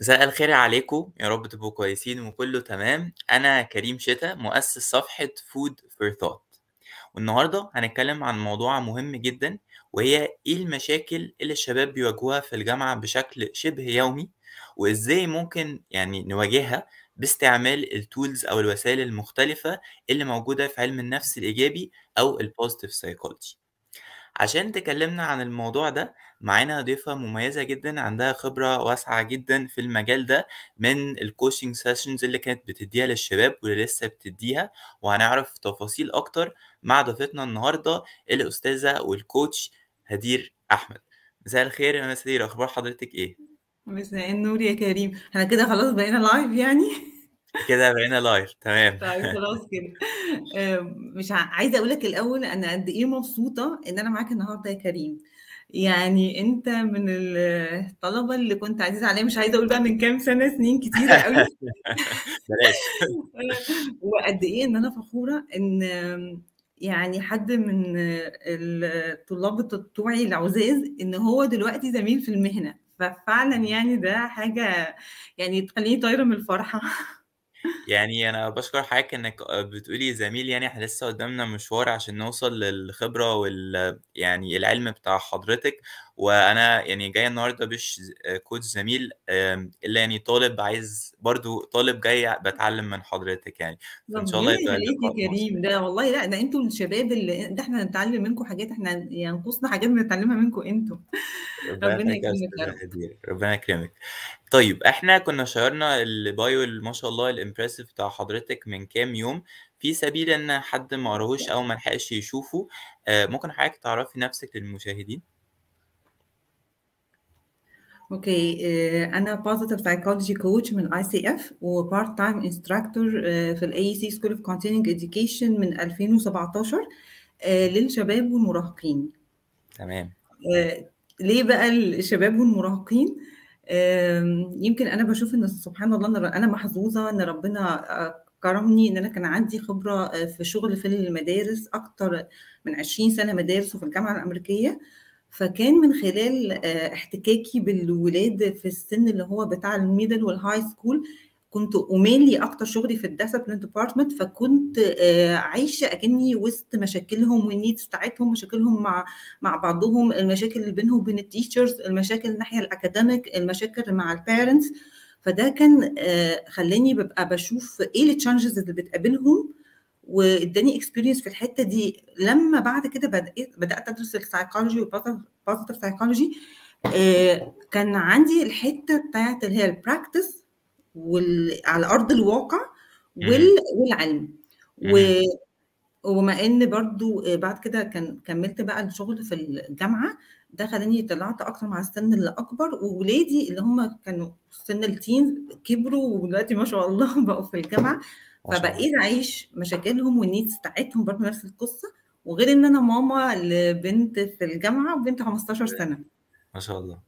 مساء الخير عليكم يا رب تبقوا كويسين وكله تمام أنا كريم شتا مؤسس صفحة Food for Thought والنهاردة هنتكلم عن موضوع مهم جدا وهي إيه المشاكل اللي الشباب بيواجهوها في الجامعة بشكل شبه يومي وإزاي ممكن يعني نواجهها باستعمال التولز أو الوسائل المختلفة اللي موجودة في علم النفس الإيجابي أو البوزيتيف سايكولوجي عشان تكلمنا عن الموضوع ده معانا ضيفة مميزة جدا عندها خبرة واسعة جدا في المجال ده من الكوشنج سيشنز اللي كانت بتديها للشباب واللي لسه بتديها وهنعرف تفاصيل أكتر مع ضيفتنا النهاردة الأستاذة والكوتش هدير أحمد مساء الخير يا مس هدير أخبار حضرتك إيه؟ مساء النور يا كريم احنا كده خلاص بقينا لايف يعني كده بقينا لايف تمام طيب خلاص كده آه، مش ع- عايزه اقول لك الاول انا قد ايه مبسوطه ان انا معاك النهارده يا كريم يعني انت من الطلبه اللي كنت عزيزه عليا مش عايزه اقول بقى من كام سنه سنين كتيره قوي بلاش وقد ايه ان انا فخوره ان يعني حد من الطلاب بتوعي العزاز ان هو دلوقتي زميل في المهنه ففعلا يعني ده حاجه يعني تخليني طايره من الفرحه يعني انا بشكر حضرتك انك بتقولي زميل يعني احنا لسه قدامنا مشوار عشان نوصل للخبرة وال يعني العلم بتاع حضرتك وانا يعني جاي النهارده مش كوتش زميل آم، الا يعني طالب عايز برضو طالب جاي بتعلم من حضرتك يعني فان شاء الله ربنا يبقى يخليك اللقاء يا مثمر كريم ده والله لا ده انتوا الشباب اللي ده احنا هنتعلم منكم حاجات احنا ينقصنا حاجات بنتعلمها منكم انتوا ربنا ربنا يخليك يا يكرمك يا استاذة رب هدير ربنا يكرمك طيب احنا كنا شيرنا البايو اللي ما شاء الله الامبرسيف بتاع حضرتك من كام يوم في سبيل ان حد ما قراهوش او ما لحقش يشوفه آه، ممكن حضرتك تعرفي نفسك للمشاهدين اوكي آه، انا positive psychology coach من اي سي اف وبارت تايم انستراكتور في الاي سي سكول اوف كونتيننج اديوكيشن من 2017 آه، للشباب والمراهقين تمام آه، ليه بقى الشباب والمراهقين آم، يمكن انا بشوف ان سبحان الله انا انا محظوظه ان ربنا آه، كرمني ان انا كان عندي خبره آه، في شغل في المدارس اكتر من 20 سنه مدارس وفي الجامعه الامريكيه فكان من خلال آه، احتكاكي بالولاد في السن اللي هو بتاع الميدل والهاي سكول كنت أميلي أكتر شغلي في الديسبلين ديبارتمنت فكنت آه، عايشة أكني وسط مشاكلهم والنيدز بتاعتهم مشاكلهم مع مع بعضهم المشاكل اللي بينهم وبين التيشرز المشاكل الناحية الأكاديميك المشاكل مع البيرنتس فده كان آه، خلاني ببقى بشوف ايه التشالنجز اللي بتقابلهم واداني اكسبيرينس في الحته دي لما بعد كده بدات بدات ادرس السايكولوجي والبوزيتيف سايكولوجي كان عندي الحته بتاعت اللي هي البراكتس على ارض الواقع وال مهم. والعلم و مهم. وما ان برضو آه، بعد كده كان كملت بقى الشغل في الجامعه ده خلاني طلعت اكتر مع السن اللي اكبر وولادي اللي هم كانوا في سن التين كبروا ودلوقتي ما شاء الله بقوا في الجامعه ما شاء الله فبقيت اعيش مشاكلهم والنيدز بتاعتهم برضه نفس القصه وغير ان انا ماما لبنت في الجامعه وبنت 15 سنه ما شاء الله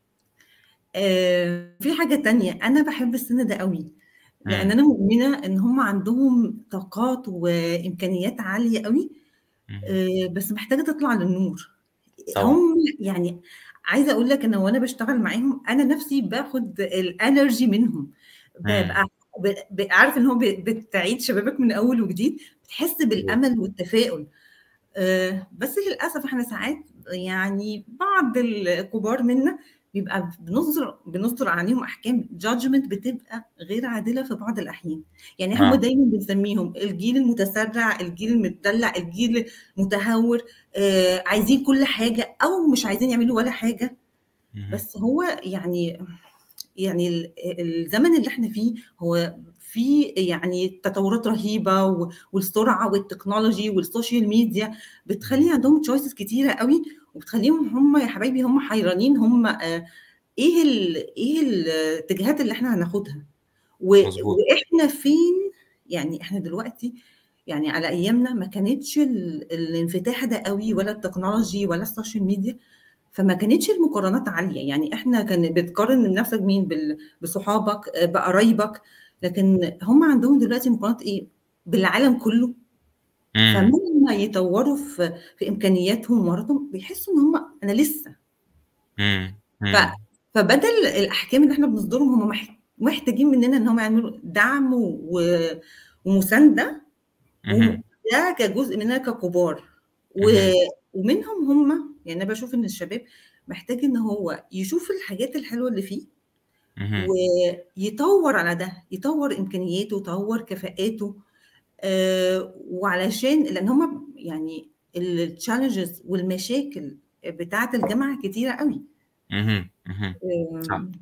آه، في حاجه تانية انا بحب السن ده قوي لان مم. انا مؤمنه ان هم عندهم طاقات وامكانيات عاليه قوي مم. آه، بس محتاجه تطلع للنور طبعا هم يعني عايزه اقول لك ان وانا بشتغل معاهم انا نفسي باخد الانرجي منهم ببقى مم. ب- ب- عارف ان هو ب- بتعيد شبابك من اول وجديد بتحس مظبوط. بالامل والتفاؤل آه، بس للاسف احنا ساعات يعني بعض الكبار منا بيبقى بنصدر بنصدر عليهم احكام جادجمنت بتبقى غير عادله في بعض الاحيان يعني هم اه دايما بنسميهم الجيل المتسرع الجيل المدلع الجيل المتهور آه، عايزين كل حاجه او مش عايزين يعملوا ولا حاجه مهم. بس هو يعني يعني ال- الزمن اللي احنا فيه هو في يعني تطورات رهيبه و- والسرعه والتكنولوجي والسوشيال ميديا بتخلي عندهم تشويسز كتيره قوي وبتخليهم هم يا حبايبي هم حيرانين هم آه، ايه ال ايه الاتجاهات اللي احنا هناخدها و- مظبوط واحنا فين يعني احنا دلوقتي يعني على ايامنا ما كانتش ال- الانفتاح ده قوي ولا التكنولوجي ولا السوشيال ميديا فما كانتش المقارنات عاليه يعني احنا كان بتقارن نفسك مين بال- بصحابك آه، بقرايبك لكن هم عندهم دلوقتي مقارنات ايه بالعالم كله مم. فلما يطوروا في في امكانياتهم ومهاراتهم بيحسوا ان هم انا لسه مم. ف مم. فبدل الاحكام اللي احنا بنصدرهم هم مح... محتاجين مننا ان هم يعملوا دعم و... ومسانده اهم. وده كجزء مننا ككبار و... اهم. ومنهم هم يعني انا بشوف ان الشباب محتاج ان هو يشوف الحاجات الحلوه اللي فيه اهم. ويطور على ده يطور امكانياته يطور كفاءاته آه وعلشان لان هم يعني التشالنجز والمشاكل بتاعه الجامعه كتيره قوي اهم، اهم. صح. آم،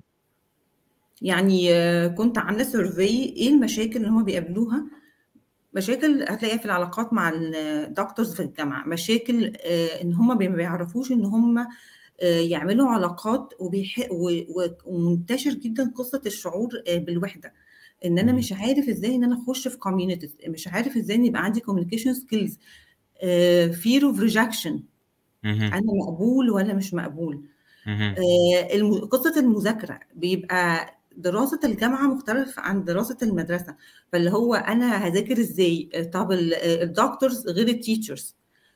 يعني آه، كنت عامله سيرفي ايه المشاكل اللي هم بيقابلوها مشاكل هتلاقيها في العلاقات مع الدكتورز في الجامعه مشاكل آه، ان هم ما بيعرفوش ان هم آه، يعملوا علاقات وبيح... و... و... ومنتشر جدا قصه الشعور آه، بالوحده ان انا اهم. مش عارف ازاي ان انا اخش في كوميونيتيز مش عارف ازاي ان يبقى عندي كوميونيكيشن سكيلز فير اوف ريجكشن اهم. انا مقبول ولا مش مقبول اهم. آه، الم- قصة المذاكرة بيبقى دراسة الجامعة مختلف عن دراسة المدرسة فاللي هو أنا هذاكر إزاي آه، طب ال- آه، الدكتورز غير التيتشرز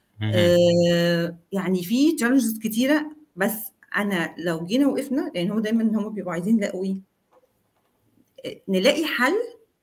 اهم. يعني في تشالنجز كتيرة بس أنا لو جينا وقفنا لأن هو دايما هم بيبقوا عايزين يلاقوا إيه آه، نلاقي حل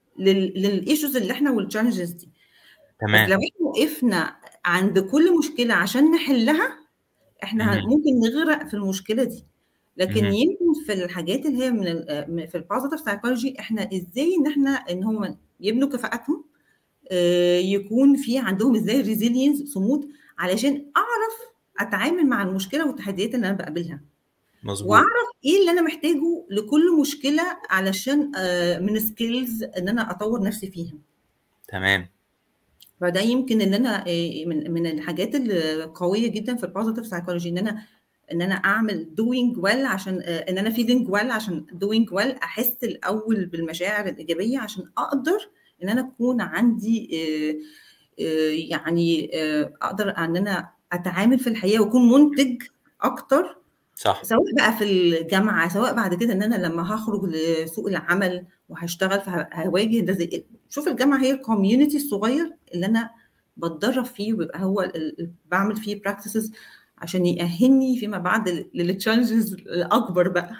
للايشوز اللي احنا والتشالنجز دي بس تمام. لو احنا وقفنا عند كل مشكلة عشان نحلها احنا هن- اهم. ممكن نغرق في المشكلة دي لكن اهم. يمكن في الحاجات اللي هي من ال- من- في البوزيتيف سايكولوجي احنا ازاي ان احنا ان هم يبنوا كفاءاتهم آه، يكون في عندهم ازاي ريزيلينس صمود علشان اعرف اتعامل مع المشكله والتحديات اللي انا بقابلها مضبوط. واعرف ايه اللي انا محتاجه لكل مشكله علشان آه، من سكيلز ان انا اطور نفسي فيها تمام. فده يمكن ان انا آه، من من الحاجات القويه جدا في البوزيتيف سايكولوجي ان انا ان انا اعمل دوينج ويل عشان آه، ان انا فيلينج ويل عشان دوينج ويل احس الاول بالمشاعر الايجابيه عشان اقدر ان انا اكون عندي آه، آه، يعني آه، اقدر ان انا اتعامل في الحياه واكون منتج اكتر صح. سواء بقى في الجامعه سواء بعد كده ان انا لما هخرج لسوق العمل وهشتغل فهواجه ده زي شوف الجامعه هي الكوميونتي الصغير اللي انا بتدرب فيه وبيبقى هو ال- ال- بعمل فيه براكتسز عشان يأهلني فيما بعد للتشالنجز الاكبر بقى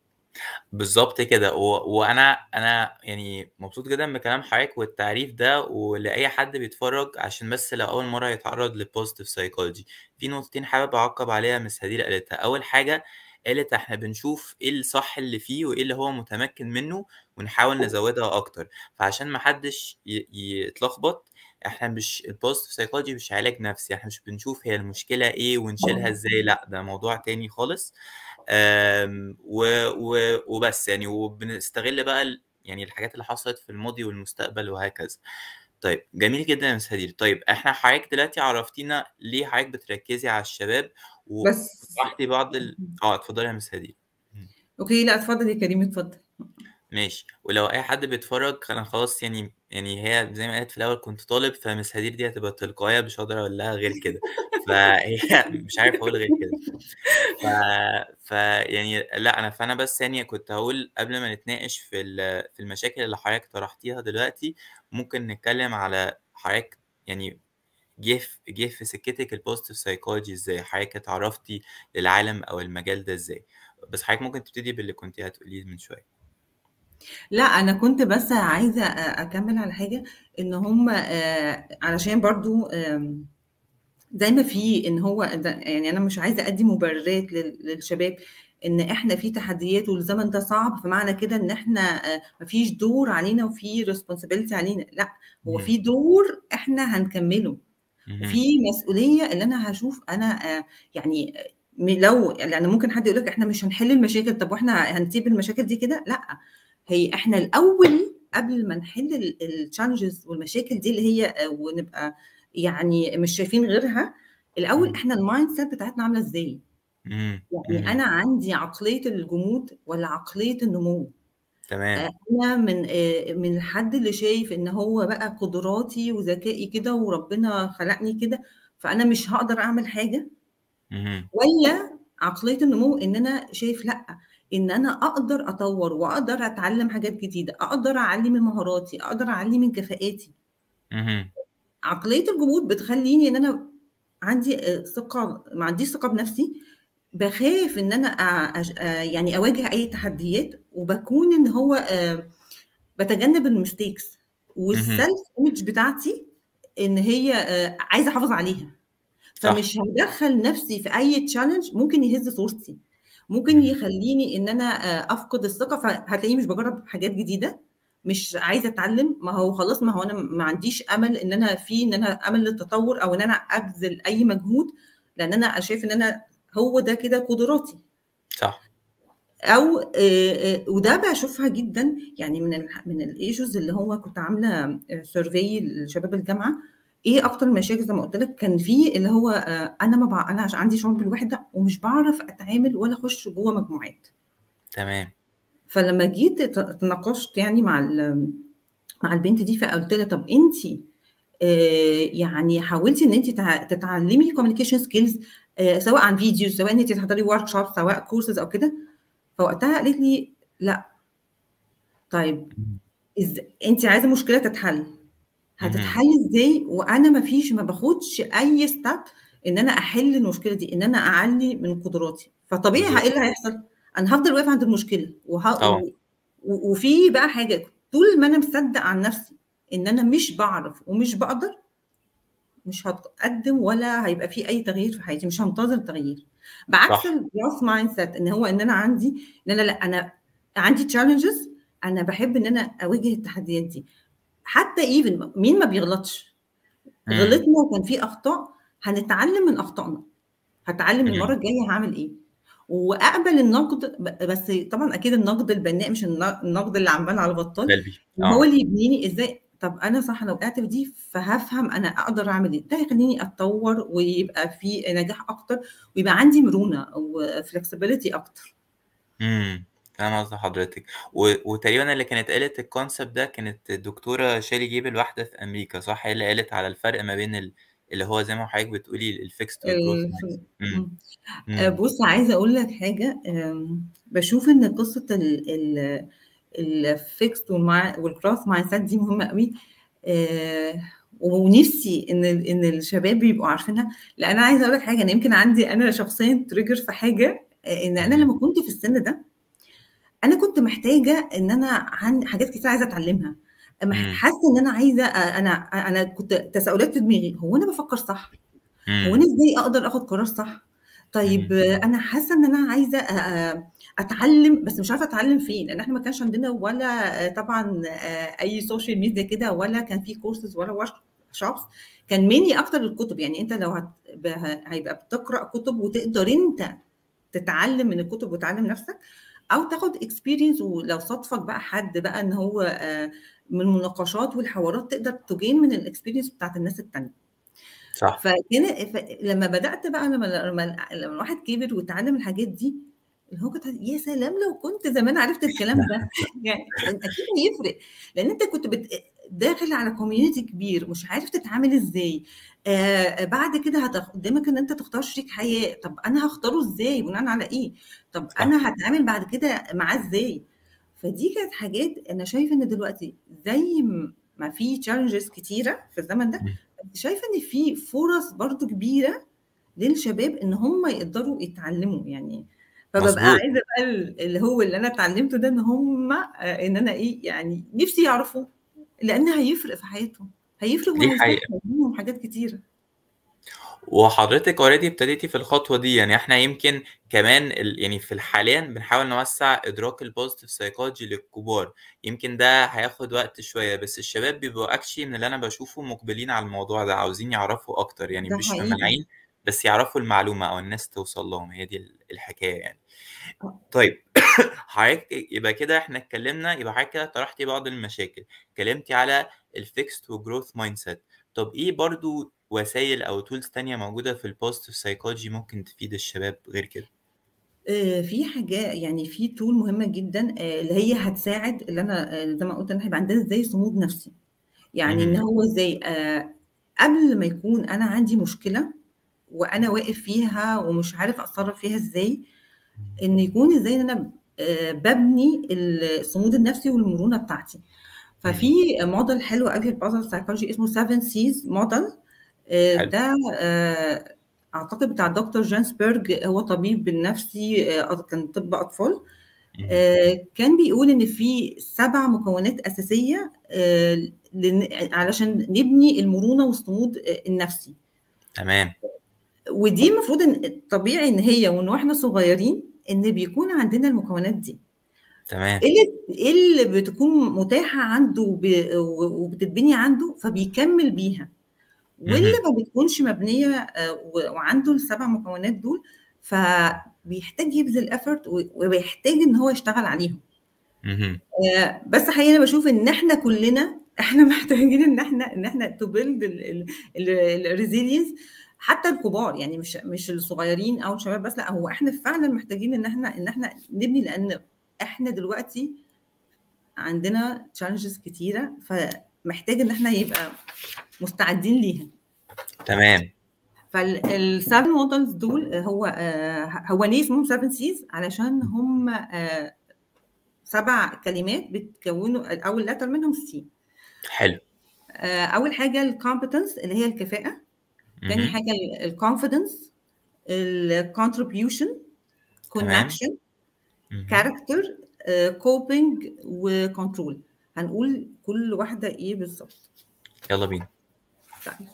بالضبط كده، و وأنا أنا يعني مبسوط جدًا بكلام حضرتك والتعريف ده، ولأي حد بيتفرّج عشان بس لو أول مرّة يتعرّض لpositive psychology في نقطتين حابب أعقّب عليها مس هدير قالتها، أول حاجة قالت إحنا بنشوف إيه الصح اللي فيه وإيه اللي هو متمكن منه ونحاول نزوّدها أكتر، فعشان ما حدّش ي يتلخبط إحنا مش الpositive psychology مش علاج نفسي، إحنا مش بنشوف هي المشكلة إيه ونشيلها إزاي، لأ ده موضوع تاني خالص، آمم و و وبس يعني وبنستغل بقى ال يعني الحاجات اللي حصلت في الماضي والمستقبل وهكذا. طيب جميل جدًا يا مس هدير، طيب إحنا حضرتك دلوقتي عرّفتينا ليه حضرتك بتركّزي على الشباب بس ووضّحتِ بعض ال آه اتفضلي يا مس هدير. إمم. اوكي لا اتفضل يا كريم اتفضل ماشي، ولو أي حد بيتفرّج أنا خلاص يعني يعني هي زي ما قالت في الأول كنت طالب، فمس هدير دي هتبقى تلقائية مش هاقدر أقول لها غير كده، فهي مش عارف أقول غير كده. ف فيعني لأ أنا فأنا بس يعني كنت هاقول قبل ما نتناقش في ال في المشاكل اللي حضرتك طرحتيها دلوقتي، ممكن نتكلم على حضرتك يعني جه ف جه في سكتِك الpositive psychology إزاي، حضرتك اتعرّفتِ للعالم أو المجال ده إزاي؟ بس حضرتك ممكن تبتدي باللي كنتِ هتقوليه من شوية. لا انا كنت بس عايزه أ- اكمل على حاجه ان هم آه، علشان برضو آم، زي ما في ان هو ده يعني انا مش عايزه ادي مبررات لل- للشباب ان احنا في تحديات والزمن ده صعب فمعنى كده ان احنا آه، مفيش دور علينا وفي responsibility علينا لا هو اهم. في دور احنا هنكمله اهم. وفي مسؤوليه اللي انا هشوف انا آه، يعني م- لو لان ممكن حد يقول لك احنا مش هنحل المشاكل طب واحنا هنسيب المشاكل دي كده لا هي احنا الاول قبل ما نحل التشالنجز والمشاكل دي اللي هي آه، ونبقى يعني مش شايفين غيرها الاول إمم. احنا المايند سيت بتاعتنا عامله ازاي إمم، يعني اهم. انا عندي عقليه الجمود ولا عقليه النمو تمام. آه، انا من آه، من الحد اللي شايف ان هو بقى قدراتي وذكائي كده وربنا خلقني كده فانا مش هقدر اعمل حاجه اهم. ولا عقليه النمو ان انا شايف لا ان انا اقدر اطور واقدر اتعلم حاجات جديده اقدر اعلي من مهاراتي اقدر اعلي من كفاءاتي اهم. عقليه الجمود بتخليني ان انا عندي آه، ثقه ما عنديش ثقه بنفسي باخاف إن أنا أ أش آآ يعني أواجه أي تحديات، وباكون إن هو آآ باتجنب الmistakes اهم. والself image بتاعتي إن هي آآ عايزة أحافظ عليها، صح. فمش هادخّل نفسي في أي challenge ممكن يهز صورتي، ممكن إمم. يخلّيني إن أنا آآ أفقد الثقة، فهتلاقيني مش باجرّب حاجات جديدة، مش عايزة أتعلم، ما هو خلاص ما هو أنا ما عنديش أمل إن أنا في إن أنا أمل للتطوّر أو إن أنا أبذل أي مجهود، لإن أنا شايف إن أنا هو ده كده قدراتي. صح. أو آآ آآ وده باشوفها جدًا يعني من الح من الissues اللي هو كنت عاملة آآ survey لشباب الجامعة، إيه أكتر المشاكل زي ما قُلت لك كان في اللي هو آآ أنا ما باع أنا عشان عندي شعور بالوحدة ومش باعرف أتعامل ولا أخُش جوّه مجموعات. تمام. فلمّا جيت ت اتناقشت يعني مع ال مع البنت دي، فقُلت لها: "طَب أنتِ آآ يعني حاولتِ إن أنتِ تع تتعلمي communication skills آآ سواء عن فيديو، سواء إن أنتِ تحضري workshop، سواء courses أو كده؟" فوقتها قالت لي: "لأ." طيب إمم. إز أنتِ عايزة مشكلة تتحل، اهم. هتتحل إزاي وأنا ما فيش ما باخدش أي step إن أنا أحل المشكلة دي، إن أنا أعلّي من قدراتي، فطبيعي ه بالضبط. إيه اللي هيحصل؟ أنا هافضل واقف عند المشكلة وه طبعًا. و و وفي بقى حاجة، طول ما أنا مصدّق عن نفسي إن أنا مش باعرف ومش باقدر مش هاتقدّم ولا هيبقى في أي تغيير في حياتي، مش هانتظر تغيير. بعكس صح. الgrowth mindset إن هو إن أنا عندي إن أنا لأ، أنا عندي challenges أنا باحب إن أنا أواجه التحديات دي. حتى even مين ما بيغلطش؟ إمم. غلطنا وكان في أخطاء، هنتعلم من أخطائنا. هاتعلم المرّة إمم. الجاية هاعمل إيه، وأقبل النقد ب بس طبعًا أكيد النقد البناء مش الن النقد اللي عمّال على بطّال، سلبي، وهو آه. اللي يبنيني إزاي طَب أنا صح أنا وقعت في دي، فهافهم أنا أقدر أعمل إيه، ده هيخلّيني أتطوّر ويبقى في نجاح أكتر ويبقى عندي مرونة وflexibility أكتر. إمم. فاهم قصد حضرتِك. و وتقريبًا اللي كانت قالت الconcept ده كانت الدكتورة شالي جيبل واحدة في أمريكا صح؟ هي اللي قالت على الفرق ما بين ال اللي هو زي ما حضرتِك بتقولي الfixed والgrowth الف mindset. إمم. إمم. آآ إمم. بُص عايزة أقول لك حاجة، آمم باشوف إن قصة ال ال الfixed والمع والgrowth mindset دي مهمة أوي، آآ ونفسي إن ال إن الشباب يبقوا عارفينها، لأن أنا عايزة أقول لك حاجة، أنا يمكن عندي أنا شخصيًا trigger في حاجة، آآ إن أنا اهم. لمّا كنت في السن ده، أنا كنت محتاجة إن أنا عن حاجات كتيرة عايزة أتعلمها، مح إمم. حاسة إن أنا عايزة أ أنا أنا كنت تساؤلات في دماغي، هو أنا بافكّر صح؟ هو إمم. أنا إزاي أقدر آخُد قرار صح؟ طيب اهم. أنا حاسة إن أنا عايزة أ أ أتعلم، بس مش عارفة أتعلم فين، لإن إحنا ما كانش عندنا ولا طبعًا آآ أي social media كده ولا كان في courses ولا workshops، كان mainly أكتر الكُتب، يعني أنت لو هت ب ه هيبقى بتقرأ كُتب وتقدر أنت تتعلم من الكُتب وتعلّم نفسك، أو تاخد experience ولو صادفك بقى حد بقى إن هو آآ من المناقشات والحوارات تقدر تgain من الexperience بتاعة الناس التانية. صح. فكان ف لمّا بدأت بقى لمّا لمّا لمّا الواحد كِبِر واتعلم الحاجات دي، اللي هو كنت يا سلام لو كنت زمان عرفت الكلام ده، يعني كان أكيد هيفرق، لإن أنت كنت بت داخل على community كبير، مش عارف تتعامل إزاي، آآ بعد كده هت قدّامك إن أنت تختار شريك حياة، طَب أنا هاختاره إزاي، بناءً على إيه؟ طَب صح. أنا هاتعامل بعد كده معاه إزاي؟ فدي كانت حاجات أنا شايفة إن دلوقتي زي م ما في challenges كتيرة في الزمن ده، إمم. شايفة إن في فرص برضه كبيرة للشباب إن هم يقدروا يتعلموا يعني، فبابقى مضبوط. عايزة بقى ال اللي هو اللي أنا اتعلمته ده إن هم آآ إن أنا إيه، يعني نفسي يعرفوه، لإن هيفرق في حياتهم، هيفرق دي حقيقة. وهيسهّل عليهم حاجات كتيرة. وحضرتِك already ابتديتِ في الخطوة دي، يعني إحنا يمكن كمان ال يعني في ال حاليًا بنحاول نوسّع إدراك الpositive psychology للكبار، يمكن ده هياخد وقت شوية، بس الشباب بيبقوا actually من اللي أنا باشوفه مُقبلين على الموضوع ده، عاوزين يعرفوا أكتر، يعني ده مش حقيقي. ممانعين بس يعرفوا المعلومة أو الناس توصل لهم، هي دي ال الحكاية يعني. آه. طيب حضرتِك يبقى كده إحنا اتكلمنا يبقى حضرتِك كده طرحتِ بعض المشاكل، اتكلمتِ على الfixed وgrowth mindset طب إيه برضه وسايل أو tools تانية موجودة في الpositive psychology ممكن تفيد الشباب غير كده؟ آآ في حاجا يعني في tool مهمة جدًا آآ اللي هي هتساعد اللي أنا آآ زي ما قُلت إن إحنا هيبقى عندنا إزاي صمود نفسي، يعني إن اهم. هو إزاي آآ قبل ما يكون أنا عندي مشكلة وأنا واقف فيها ومش عارف أتصرّف فيها إزاي، إن يكون إزاي إن أنا آآ بابني ال الصمود النفسي والمرونة بتاعتي. ففي إمم. model حلو أوي في الpositive psychology اسمه 7 Cs model آآ حلو. ده آآ اعتقد بتاع دكتور جانسبرج هو طبيب نفسي آه، كان طب اطفال مهم. آه، كان بيقول ان في سبع مكونات اساسيه آه، لن- علشان نبني المرونه والصمود آه، النفسي تمام ودي المفروض ان طبيعي ان هي وان واحنا صغيرين ان بيكون عندنا المكونات دي تمام ايه اللي إيه اللي بتكون متاحه عنده وب- وبتتبني عنده فبيكمل بيها واللي مهم. ما بتكونش مبنيه آه، و- وعنده السبع مكونات دول فبيحتاج يبذل effort وبيحتاج ان هو يشتغل عليهم مهم. آه، بس حقيقة انا بشوف ان احنا كلنا احنا محتاجين ان احنا ان احنا تو بيلد الريزيلينس حتى الكبار يعني مش مش الصغيرين او الشباب بس لا هو احنا فعلا محتاجين ان احنا ان احنا نبني لان احنا دلوقتي عندنا تشالنجز كتيره فمحتاج ان احنا يبقى مستعدين ليها تمام فالسفن مودلز دول هو آه، هو ليه اسمهم 7 سيز علشان هم آه، سبع كلمات بتكونوا اول لتر منهم سي حلو اول حاجه الكومبتنس اللي هي الكفاءه تاني مهم. حاجه الكونفيدنس الكونتريبيوشن تمام كونكشن مهم. كاركتر كوبينج وكنترول هنقول كل واحده ايه بالظبط يلا بينا طيب.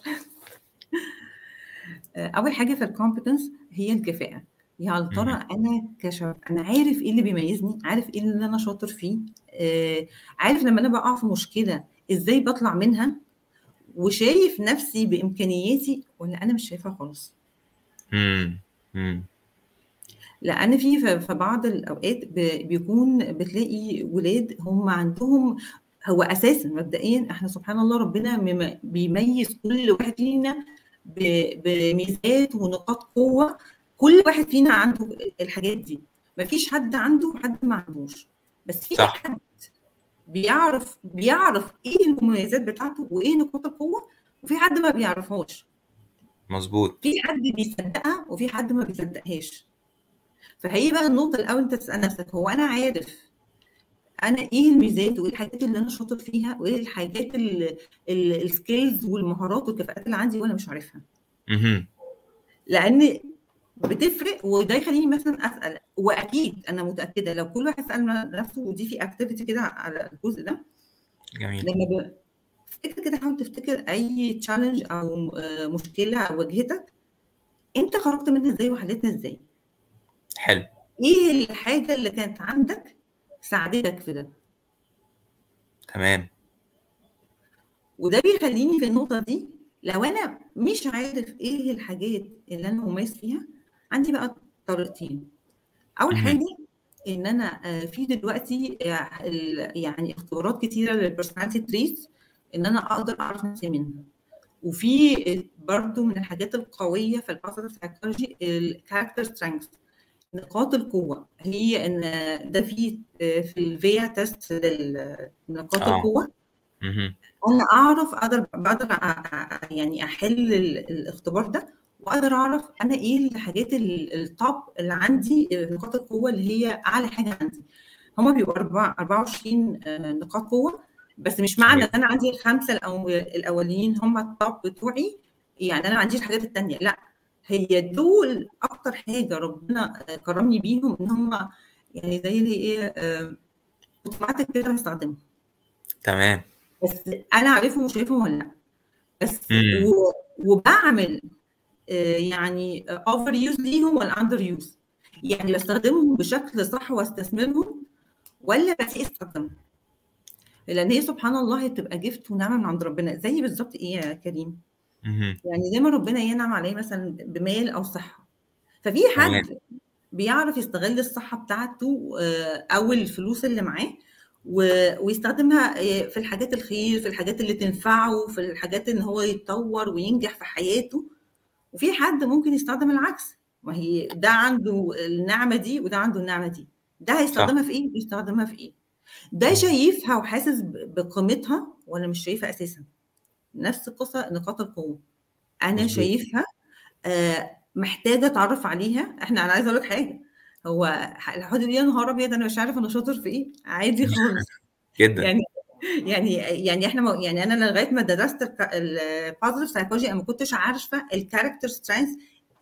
آه، اول حاجه في الكومبتنس هي الكفاءه يا ترى مهم. انا كشاب انا عارف ايه اللي بيميزني عارف ايه اللي انا شاطر فيه آه، عارف لما انا بقع في مشكله ازاي بطلع منها وشايف نفسي بامكانياتي ولا انا مش شايفها خالص مم. مم. لان في في في بعض الاوقات ب- بيكون بتلاقي ولاد هم عندهم هو اساسا مبدئيا احنا سبحان الله ربنا مم- بيميز كل واحد فينا ب- بميزات ونقاط قوه كل واحد فينا عنده الحاجات دي مفيش حد عنده وحد ما عندوش بس في صح حد بيعرف بيعرف ايه المميزات بتاعته وايه نقاط القوه وفي حد ما بيعرفهاش مظبوط في حد بيصدقها وفي حد ما بيصدقهاش فهي بقى النقطة الأول أنت تسأل نفسك هو أنا عارف أنا إيه الميزات وإيه الحاجات اللي أنا شاطر فيها وإيه الحاجات السكيلز والمهارات والكفاءات اللي عندي وأنا مش عارفها مهم. لأن بتفرق وده يخليني مثلا أسأل وأكيد أنا متأكدة لو كل واحد سأل نفسه ودي في أكتيفيتي كده على الجزء ده جميل لما ب... افتكر كده حاول تفتكر أي تشالنج أو آه، مشكلة واجهتك أنت خرجت منها إزاي وحلتها إزاي حلو ايه الحاجه اللي كانت عندك ساعدتك في ده تمام وده بيخليني في النقطه دي لو انا مش عارف ايه الحاجات اللي انا مميز فيها عندي بقى طريقتين اول مهم. حاجه ان انا آه، في دلوقتي آه، ال- يعني اختبارات كتيره للبرسوناليتي تريتس ان انا اقدر اعرف نفسي منها وفي برضو من الحاجات القويه في البوزيتيف سايكولوجي الكاركتر سترينث نقاط القوه هي ان ده في في الفيا تيست لنقاط اه القوه مهم. انا اعرف اقدر بقدر أ- أ- يعني احل ال- الاختبار ده واقدر اعرف انا ايه الحاجات ال- التوب اللي عندي نقاط القوه اللي هي اعلى حاجه عندي هما بيبقوا أربعة- 24 آه، نقاط قوه بس مش معنى ان جميل انا عندي الخمسه الأو- الاولين هما التوب بتوعي يعني انا ما عنديش الحاجات التانيه لا هي دول اكتر حاجه ربنا آه، كرمني بيهم ان هم يعني زي اللي ايه آه، اوتوماتيك كده بستخدمهم تمام بس انا عارفهم وشايفهم ولا لا بس مم. و... وبعمل آه، يعني اوفر يوز ليهم ولا اندر يوز يعني بستخدمهم بشكل صح واستثمرهم ولا بسيء استخدامهم لان هي سبحان الله هي بتبقى جفت ونعمه من عند ربنا زي بالظبط ايه يا كريم مهم. يعني زي ما ربنا ينعم عليه مثلا بمال او صحه ففي تمام حد بيعرف يستغل الصحه بتاعته آه، او الفلوس اللي معاه و- ويستخدمها آه، في الحاجات الخير في الحاجات اللي تنفعه في الحاجات ان هو يتطور وينجح في حياته وفي حد ممكن يستخدم العكس ما هي ده عنده النعمه دي وده عنده النعمه دي ده صح هيستخدمها في ايه ويستخدمها في ايه ده مم. شايفها وحاسس ب- بقيمتها ولا مش شايفها اساسا نفس قصه نقاط القوه انا مظبوط شايفها آه، محتاجه اتعرف عليها احنا انا عايزه اقول لك حاجه هو الحد يقول يا نهار ابيض انا مش عارف انا شاطر في ايه عادي خالص جدا يعني يعني يعني احنا مو- يعني انا لغايه ما درست البوزيتيف سايكولوجي انا ما كنتش عارفه الكاركتر سترينث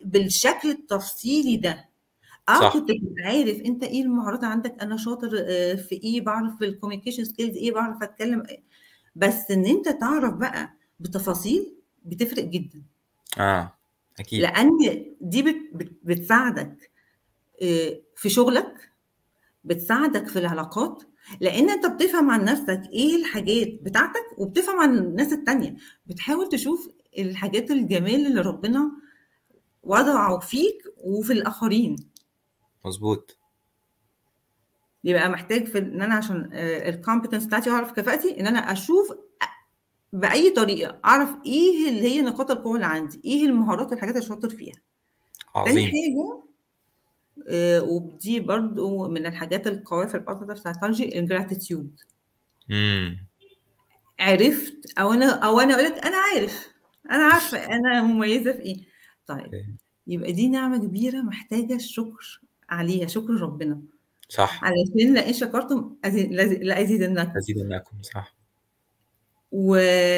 بالشكل التفصيلي ده اه صح. كنت تبقى عارف انت ايه المهارات عندك انا شاطر آه، في ايه بعرف في الكوميونيكيشن سكيلز ايه بعرف اتكلم إيه. بس ان انت تعرف بقى بتفاصيل بتفرق جدا اه اكيد لان دي بت بت بتساعدك آه، في شغلك بتساعدك في العلاقات لان انت بتفهم عن نفسك ايه الحاجات بتاعتك وبتفهم عن الناس التانية بتحاول تشوف الحاجات الجمال اللي ربنا وضعه فيك وفي الاخرين مظبوط يبقى محتاج في ان انا عشان الكومبتنس بتاعتي واعرف كفاءتي ان انا اشوف باي طريقه اعرف ايه اللي هي نقاط القوه اللي عندي ايه المهارات والحاجات اللي شاطر فيها تاني عظيم حاجه آه، ودي برضو من الحاجات القويه في البوزيتيف سايكولوجي الجراتيتيود امم عرفت او انا او انا اقول لك انا عارف انا عارفه انا مميزه في ايه طيب أوكي. يبقى دي نعمه كبيره محتاجه الشكر عليها شكر ربنا صح علشان لئن شكرتم أزي- لازي- لازيدنكم ازيدنكم صح و...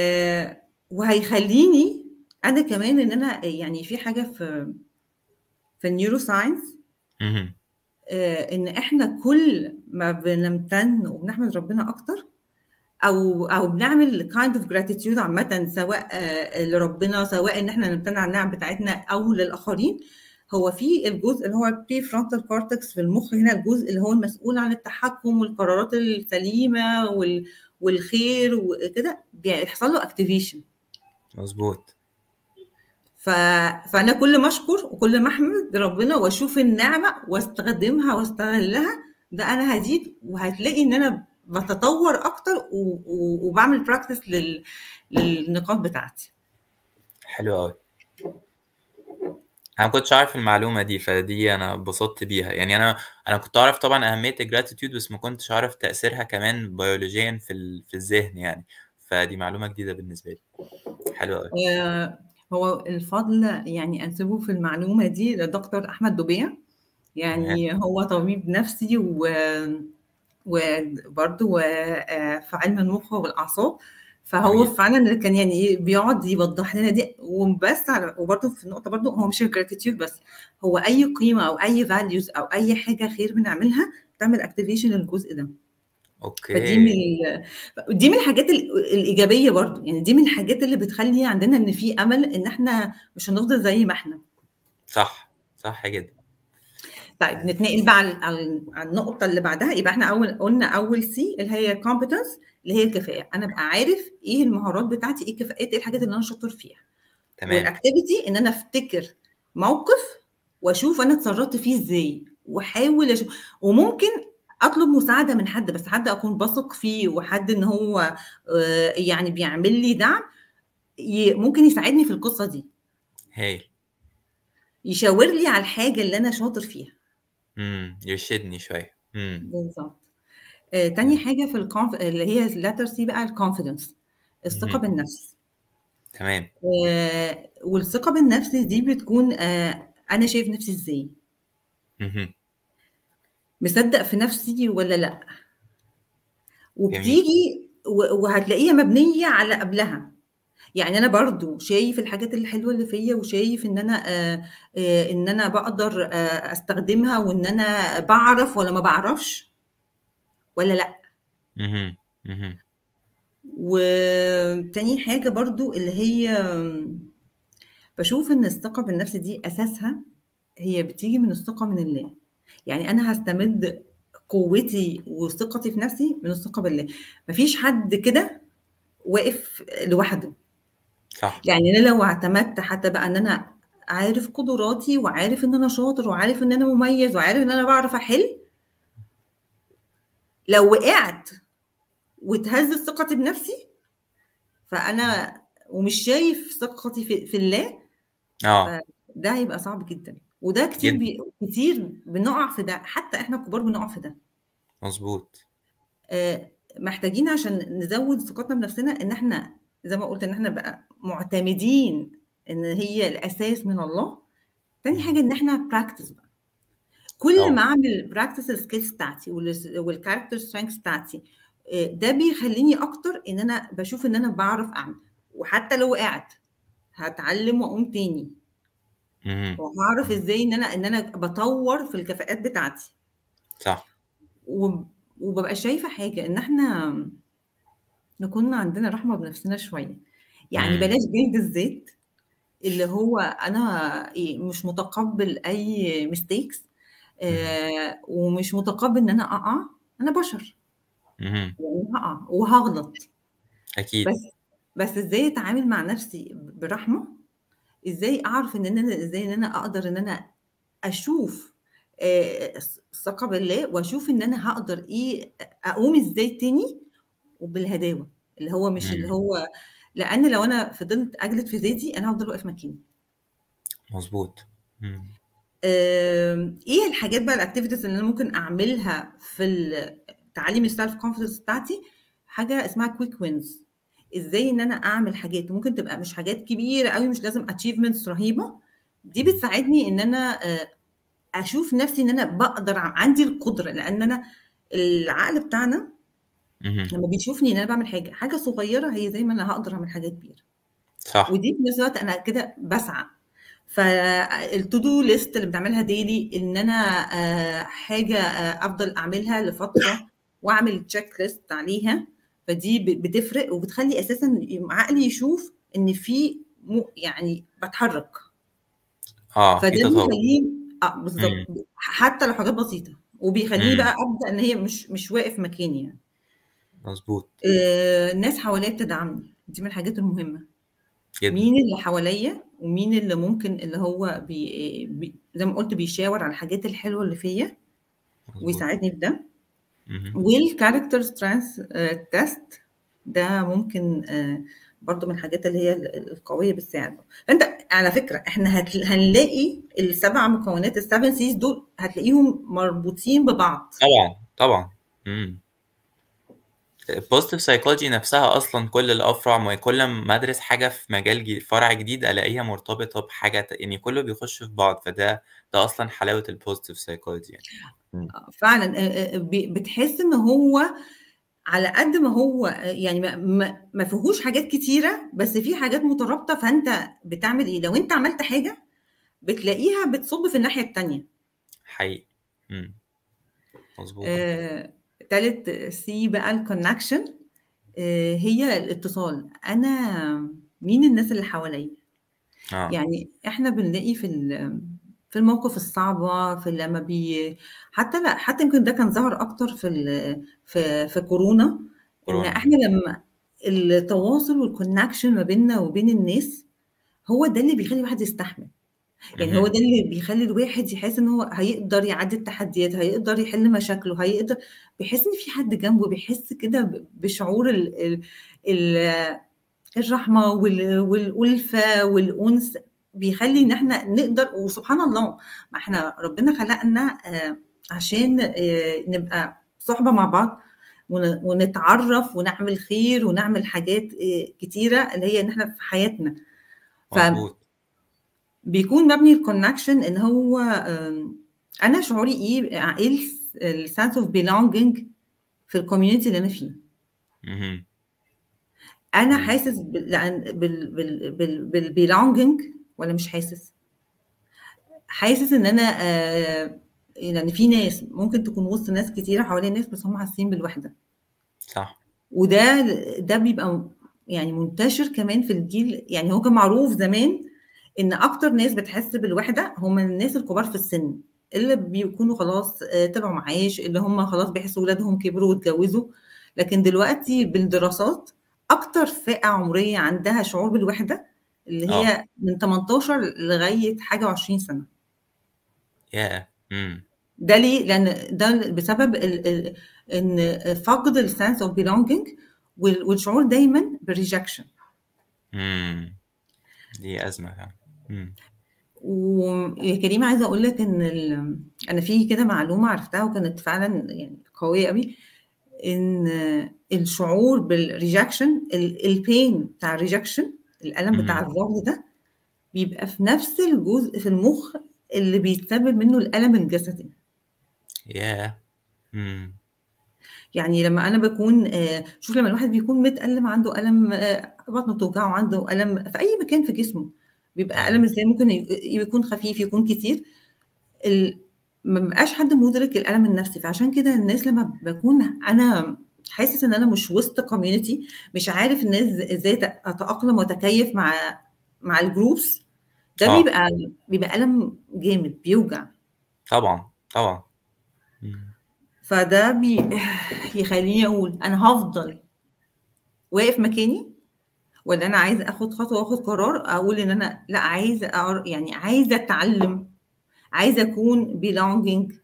وهيخليني انا كمان ان انا يعني في حاجه في في النيورو ساينس مهم. ان احنا كل ما بنمتن وبنحمد ربنا اكتر او او بنعمل kind of gratitude عامه سواء آه، لربنا سواء ان احنا نمتن على النعم بتاعتنا او للاخرين هو في الجزء اللي هو البري فرونتال كورتكس في المخ هنا الجزء اللي هو المسؤول عن التحكم والقرارات السليمه وال والخير وكده بيحصل له اكتيفيشن مظبوط ف... فانا كل ما اشكر وكل ما احمد ربنا واشوف النعمه واستخدمها واستغلها ده انا هزيد وهتلاقي ان انا بتطور اكتر و... و... وبعمل براكتس لل... للنقاط بتاعتي حلو قوي انا ما كنتش عارف المعلومه دي فدي انا اتبسطت بيها يعني انا انا كنت اعرف طبعا اهميه الجراتيتيود بس ما كنتش عارف تاثيرها كمان بيولوجيا في ال... في الذهن يعني فدي معلومه جديده بالنسبه لي حلو قوي آه، هو الفضل يعني انسبه في المعلومه دي لدكتور احمد دبيه يعني هو طبيب نفسي و وبرضه آه، في علم المخ والاعصاب فهو جميل. فعلا اللي كان يعني ايه بيقعد يوضح لنا دي وبس على وبرضه في النقطه برضه هو مش الجراتيتيود بس هو اي قيمه او اي فاليوز او اي حاجه خير بنعملها بتعمل اكتيفيشن للجزء ده فدي من اوكي ال... دي من الحاجات ال- الايجابيه برضه يعني دي من الحاجات اللي بتخلي عندنا ان في امل ان احنا مش هنفضل زي ما احنا صح صح جدا طيب نتنقل بقى على على على النقطه اللي بعدها يبقى احنا اول قلنا اول سي اللي هي competence اللي هي الكفاءه انا ابقى عارف ايه المهارات بتاعتي ايه الكفاءات ايه الحاجات اللي انا شاطر فيها تمام والاكتيفيتي ان انا افتكر موقف واشوف انا اتصرفت فيه ازاي واحاول اشوف وممكن اطلب مساعده من حد بس حد اكون بثق فيه وحد ان هو آه، يعني بيعمل لي دعم ي- ممكن يساعدني في القصه دي هايل يشاور لي على الحاجه اللي انا شاطر فيها امم يرشدني شويه امم بالظبط آه، تاني حاجه في الكونف... اللي هي اللاتر سي بقى الكونفيدنس الثقه مهم. بالنفس تمام آه، والثقه بالنفس دي بتكون آه، انا شايف نفسي ازاي مهم. مصدق في نفسي ولا لا جميل وبتيجي و- وهتلاقيها مبنيه على قبلها يعني انا برضو شايف الحاجات الحلوه اللي فيا وشايف ان انا آه، آه، ان انا بقدر آه، استخدمها وان انا بعرف ولا ما بعرفش ولا لا مهم. مهم. وتاني حاجه برضو اللي هي بشوف ان الثقه بالنفس دي اساسها هي بتيجي من الثقه من الله يعني انا هستمد قوتي وثقتي في نفسي من الثقه بالله مفيش حد كده واقف لوحده صح يعني انا لو اعتمدت حتى بقى ان انا عارف قدراتي وعارف ان انا شاطر وعارف ان انا مميز وعارف ان انا بعرف احل لو وقعت وتهزت ثقتي بنفسي فانا ومش شايف ثقتي في, في الله اه ده هيبقى صعب جدا وده كتير جدا بي... كتير بنقع في ده حتى احنا الكبار بنقع في ده مظبوط آه، محتاجين عشان نزود ثقتنا بنفسنا ان احنا زي ما قلت ان احنا بقى معتمدين ان هي الاساس من الله تاني حاجه ان احنا براكتس بقى كل اه ما اعمل براكتس السكيلز بتاعتي والكاركتر سترينث بتاعتي آه، ده بيخليني اكتر ان انا بشوف ان انا بعرف اعمل وحتى لو وقعت هتعلم واقوم تاني اهم. وهاعرف إمم. إزاي إن أنا إن أنا باطوّر في الكفاءات بتاعتي. صح. وب وبابقى شايفة حاجة، إن إحنا نكون عندنا رحمة بنفسنا شوية، يعني إمم. بلاش جلد الذات اللي هو أنا آآ مش متقبّل أي mistakes اهم. آآ ومش متقبّل إن أنا أقع، أنا بشر. اهم. يعني هاقع وهاغلط. أكيد. بس بس إزاي أتعامل مع نفسي ب برحمة، إزاي أعرف إن أنا إزاي إن أنا أقدر إن أنا أشوف آآ الث الثقة بالله وأشوف إن أنا هاقدر إيه أ أقوم إزاي تاني وبالهداوة، اللي هو مش اللي إمم. هو لإن لو أنا فضلت أجلد في ذاتي أنا هافضل واقف مكاني. مضبوط. إمم. آمم إيه الحاجات بقى الactivities اللي أنا ممكن أعملها في ال تعليم الself confidence بتاعتي، حاجة اسمها quick wins إزاي إن أنا أعمل حاجات ممكن تبقى مش حاجات كبيرة أوي مش لازم achievements رهيبة، دي إمم. بتساعدني إن أنا آآ أشوف نفسي إن أنا باقدر ع عندي القدرة، لإن أنا العقل بتاعنا اهم. لمّا بيشوفني إن أنا باعمل حاجة، حاجة صغيرة هي زي ما أنا هاقدر أعمل حاجة كبيرة. صح. ودي في نفس الوقت أنا كده باسعى. فالto-do list اللي بنعملها daily إن أنا آآ حاجة آآ أفضل أعملها لفترة وأعمل check list عليها، فدي ب بتفرق وبتخلّي أساسًا ي عقلي يشوف إن في م يعني باتحرك. آه، في فده تطوّر. بيخلّيني آه بالضبط، إمم. ب حتى لو حاجات بسيطة، وبيخلّيني إمم. بقى أبدأ إن هي مش مش واقف مكاني يعني. مضبوط. آآ الناس حواليّا بتدعمني، دي من الحاجات المهمة. جدًا. مين اللي حواليّا ومين اللي ممكن اللي هو بي بي زي ما قُلت بيشاور على الحاجات الحلوة اللي فيّا مضبوط. ويساعدني في ده. اهم. والcharacter strength آآ test ده ممكن آآ برضه من الحاجات اللي هي ال القوية بتساعد. فأنت على فكرة إحنا هت هنلاقي ال7 مكونات ال7 Cs دول هتلاقيهم مربوطين ببعض. طبعًا، طبعًا. إمم. الpositive psychology نفسها أصلًا كل الأفرع ما كل أمّا أدرس حاجة في مجال ج فرع جديد ألاقيها مرتبطة بحاجة ت يعني كله بيخش في بعض، فده ده أصلًا حلاوة الpositive psychology يعني. إمم. آه فعلًا آآ آآ ب بتحس إن هو على قد ما هو آآ يعني ما ما ما فيهوش حاجات كتيرة، بس في حاجات مترابطة، فأنت بتعمل إيه، لو أنت عملت حاجة بتلاقيها بتصُب في الناحية التانية. حقيقي. إمم. مضبوط. آآ تالت C بقى الconnection آآ هي الاتصال، أنا مين الناس اللي حواليّا؟ آه. يعني إحنا بنلاقي في ال في المواقف الصعبة، في لمّا بي حتى لأ حتى يمكن ده كان ظهر أكتر في ال في في كورونا، إن كورونا. إحنا لمّا التواصل والconnection ما بيننا وبين الناس، هو ده اللي بيخلّي الواحد يستحمل. يعني هو اهم. ده اللي بيخلّي الواحد يحس إن هو هيقدر يعدّي التحديات، هيقدر يحل مشاكله، هيقدر بيحس إن في حد جنبه، بيحس كده ب بشعور ال ال ال الرحمة وال والأُلفة والأُنس، بيخلّي إن إحنا نقدر وسبحان الله ما إحنا ربنا خلقنا آآ عشان آآ نبقى صُحبة مع بعض ون ونتعرّف ونعمل خير ونعمل حاجات آآ كتيرة اللي هي إن إحنا في حياتنا. ف مضبوط. بيكون مبني الconnection إن هو آمم أنا شعوري إيه ع إيه الس الsense of belonging في الcommunity اللي أنا فيه. اهم. أنا إمم. حاسس بال لأن بال بال بال بالbelonging والّا مش حاسس؟ حاسس إن أنا آآ لإن في ناس ممكن تكون وسط ناس كتيرة حواليّا ناس، بس هُم حاسين بالوحدة. صح. وده ده بيبقى م يعني منتشر كمان في الجيل يعني هو كان معروف زمان إن أكتر ناس بتحس بالوحدة هم الناس الكبار في السن، اللي بيكونوا خلاص آآ طلعوا معاش، اللي هم خلاص بيحسوا ولادهم كبروا واتجوزوا، لكن دلوقتي بالدراسات أكتر فئة عمرية عندها شعور بالوحدة اللي آه. هي من 18 لغاية حاجة و20 سنة. ياه! إمم. ده ليه؟ لأن ده بسبب ال ال إن فقد الsense of belonging وال والشعور دايمًا بالrejection. إمم. دي أزمة فعلًا. إمم. ويا كريم عايزة أقول لك إن ال أنا في كده معلومة عرفتها وكانت فعلًا يعني قوية أوي، إن الشعور بالrejection ال الpain بتاع الrejection الألم بتاع اهم. الرفض ده، بيبقى في نفس الجزء في المُخ اللي بيتسبب منه الألم الجسدي. ياه! إمم. يعني لمّا أنا باكون آآ شوف لمّا الواحد بيكون متألم عنده ألم آآ بطنه بتوجعه، عنده ألم في أي مكان في جسمه، بيبقى تمام. ألم إزاي ممكن ي يكون خفيف، يكون كتير، ال ما بيبقاش حد مُدرك الألم النفسي، فعشان كده الناس لمّا باكون أنا حاسس إن أنا مش وسط community مش عارف الناس إزاي ت أتأقلم وأتكيّف مع مع الgroups ده آه. بيبقى بيبقى ألم جامد، بيوجع. طبعًا، طبعًا. إمم. فده بي يخلّيني أقول أنا هافضل واقف مكاني والّا أنا عايزة آخُد خطوة وآخُد قرار أقول إن أنا لأ، عايزة أعر يعني عايزة أتعلّم، عايزة أكون belonging.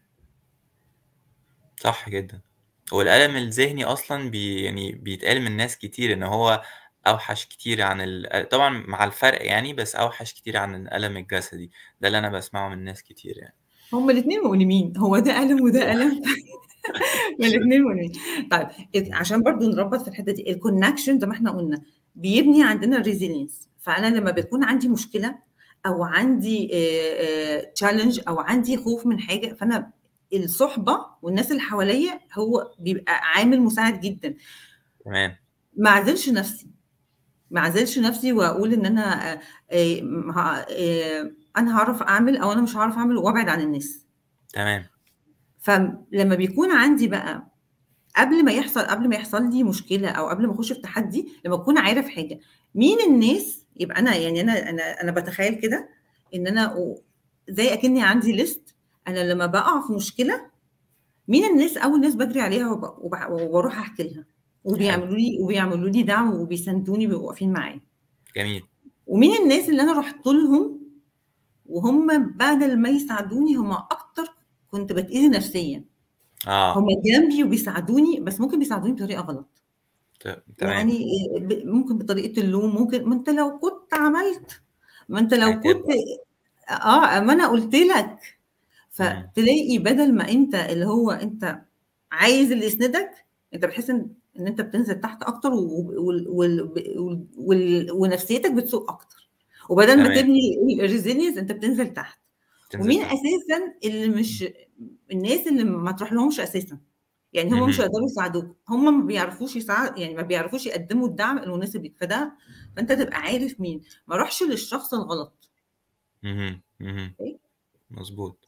صح جدًا. هو الألم الذهني أصلًا بي يعني بيتقال من ناس كتير إن هو أوحش كتير عن ال طبعًا مع الفرق يعني، بس أوحش كتير عن الألم الجسدي، ده اللي أنا باسمعه من ناس كتير يعني. هُم الاتنين مؤلمين، هو ده ألم وده ألم ما الاتنين مؤلمين. طيب ات إمم. عشان برضه نربّط في الحتّة دي، الconnection زي ما إحنا قُلنا بيبني عندنا resilience فأنا لمّا بيكون عندي مشكلة أو عندي آآ آآ challenge أو عندي خوف من حاجة، فأنا الصُحبة والناس اللي حواليّا هو بيبقى عامل مساعد جدًا. تمام. ما أعزلش نفسي، ما أعزلش نفسي وأقول إن أنا آآ آمم ه آآ أنا هاعرف أعمل أو أنا مش هاعرف أعمل وأبعد عن الناس. تمام. فلمّا بيكون عندي بقى قبل ما يحصل قبل ما يحصل لي مشكلة أو قبل ما أخُش في تحدي، لمّا أكون عارف حاجة، مين الناس يبقى أنا يعني أنا أنا أنا باتخيّل كده إن أنا و زي أكنّي عندي list أنا لمّا باقع في مشكلة، مين الناس أول ناس باجري عليها وب وب وباروح أحكي لها، حلو. وبيعملوا لي وبيعملوا لي دعم وبيساندوني وبيبقوا واقفين معايا. جميل. ومين الناس اللي أنا رُحت لهم وهُم بدل ما يساعدوني هُم أكتر كنت باتأذي نفسيًا. آه. هُم جنبي وبيساعدوني، بس ممكن بيساعدوني بطريقة غلط. ت تمام. يعني آآ ب ممكن بطريقة اللوم، ممكن ما أنت لو كنت عملت، ما أنت لو عتاب كنت بقى. آه، ما أنا قُلت لك. إمم. فتلاقي بدل ما أنت اللي هو أنت عايز اللي يسندك، أنت بتحس إن إن أنت بتنزل تحت أكتر و وال وال ب وال وال ونفسيتك بتسوء أكتر. وبدل ما تمام. تبني الresilience أنت بتنزل تحت. تنزل ومين تحت. أساسًا اللي مش الناس اللي ما تروحلهمش أساسًا. يعني هُم مش اهم. هيقدروا يساعدوك، هُم ما بيعرفوش يساع يعني ما بيعرفوش يقدّموا الدعم المناسب ليك، فده فأنت تبقى عارف مين، ما أروحش للشخص الغلط. اهم، اهم. أوكي. مضبوط.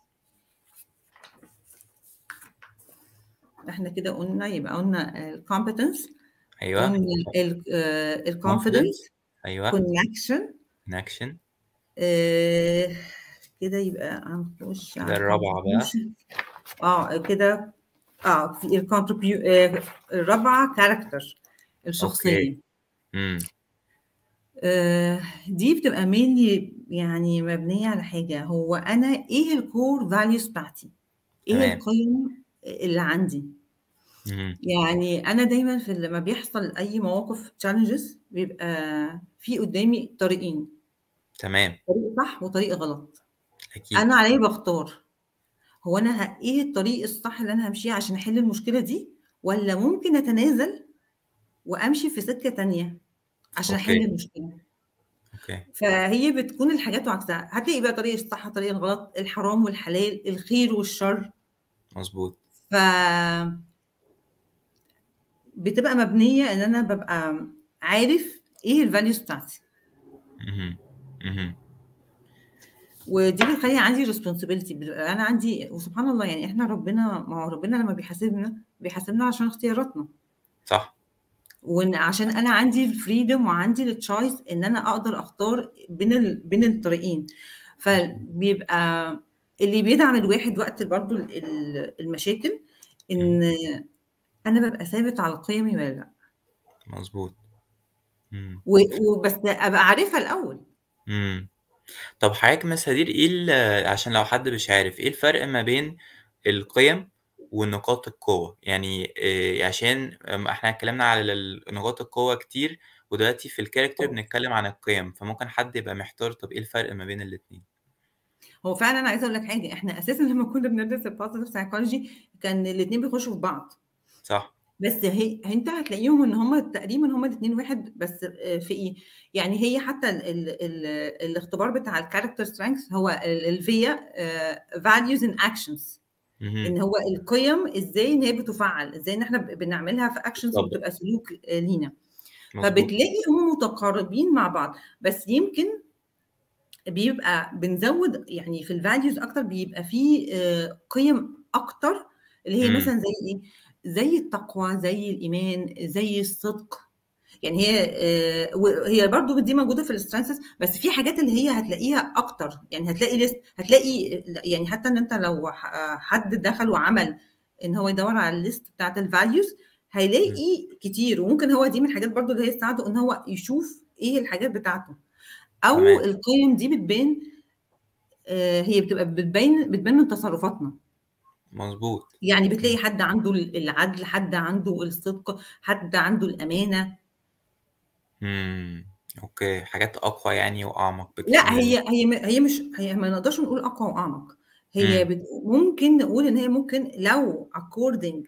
إحنا كده قُلنا يبقى قُلنا الcompetence أيوه. قُلنا ال آآ الconfidence، confidence أيوه. connection connection. آآ كده يبقى هنخُش كده على الرابعة بقى. contribution آه، كده آه، في الcontribu آآ الرابعة character أوكي. الشخصية. إمم. آآ دي بتبقى mainly يعني مبنية على حاجة، هو أنا إيه الcore values بتاعتي؟ إيه تمام. القِيَم اللي عندي؟ اهم. يعني أنا دايمًا في لمّا بيحصل أي مواقف challenges بيبقى في قدّامي طريقين. تمام. طريق صح وطريق غلط. أكيد. أنا عليّا باختار، هو أنا ه إيه الطريق الصح اللي أنا هامشيه عشان أحل المشكلة دي، والّا ممكن أتنازل وأمشي في سكة تانية عشان أحل أوكي. المشكلة؟ أوكي. فهي بتكون الحاجات وعكسها، هتلاقي بقى طريق الصح، طريق الغلط، الحرام والحلال، الخير والشر. مضبوط. ف بتبقى مبنية إن أنا بابقى عارف إيه الvalues بتاعتي. اهم، اهم. ودي بتخلّي عندي responsibility بيبقى أنا عندي وسبحان الله يعني إحنا ربنا ما هو ربنا لمّا بيحاسبنا، بيحاسبنا عشان اختياراتنا. صح. وإن عشان أنا عندي الfreedom وعندي الchoice إن أنا أقدر أختار بين ال بين الطريقين. اهم. فبيبقى اللي بيدعم الواحد وقت برضه ال ال المشاكل، إمم. إن أنا بابقى ثابت على قِيَمي والّا لأ. مضبوط. إمم. و وبس أبقى عارفها الأول. إمم. طب حضرتك مس هدير إيه ال عشان لو حد مش عارف، إيه الفرق ما بين القِيَم ونقاط القوة؟ يعني آآ عشان آمم إحنا اتكلّمنا على ال نقاط القوة كتير، ودلوقتي في الcharacter بنتكلّم عن القِيَم، فممكن حد يبقى محتار طب إيه الفرق ما بين الاتنين؟ هو فعلًا أنا عايزة أقول لك حاجة، إحنا أساسًا لمّا كنا بندرس الpositive psychology كان الاتنين بيخشوا في بعض. صح. بس هي أنت هتلاقيهم إن هُم تقريبًا هُم الاتنين واحد بس آآ في إيه، يعني هي حتى ال ال ال الاختبار بتاع الcharacter strength هو ال الVIA آآ values and actions اهم. إن هو القِيَم إزاي إن هي بتُفعّل، إزاي إن إحنا ب بنعملها في actions بتطبّق. وبتبقى سلوك آآ لينا. مضبوط. فبتلاقي هُم متقاربين مع بعض، بس يمكن بيبقى بنزود يعني في الvalues أكتر بيبقى في آآ قِيَم أكتر اللي هي إمم. مثلًا زي إيه، زي التقوى، زي الإيمان، زي الصدق، يعني هي آآ وهي برضه دي موجودة في الstrengths بس في حاجات اللي هي هتلاقيها أكتر، يعني هتلاقي list هتلاقي ل يعني حتى إن أنت لو ح حد دخل وعمل إن هو يدوّر على الlist بتاعة الvalues إمم. هيلاقي كتير، وممكن هو دي من الحاجات برضه اللي هي تساعده إن هو يشوف إيه الحاجات بتاعته، أو تمام. القِيَم دي بتبان آآ هي بتبقى بتبين بتبان من تصرفاتنا. مضبوط. يعني بتلاقي إمم. حد عنده ال العدل، حد عنده الصدق، حد عنده الأمانة. إمم، أوكي، حاجات أقوى يعني وأعمق لأ بكتير. هي هي م هي مش هي ما نقدرش نقول أقوى وأعمق، هي إمم. بت ممكن نقول إن هي ممكن لو according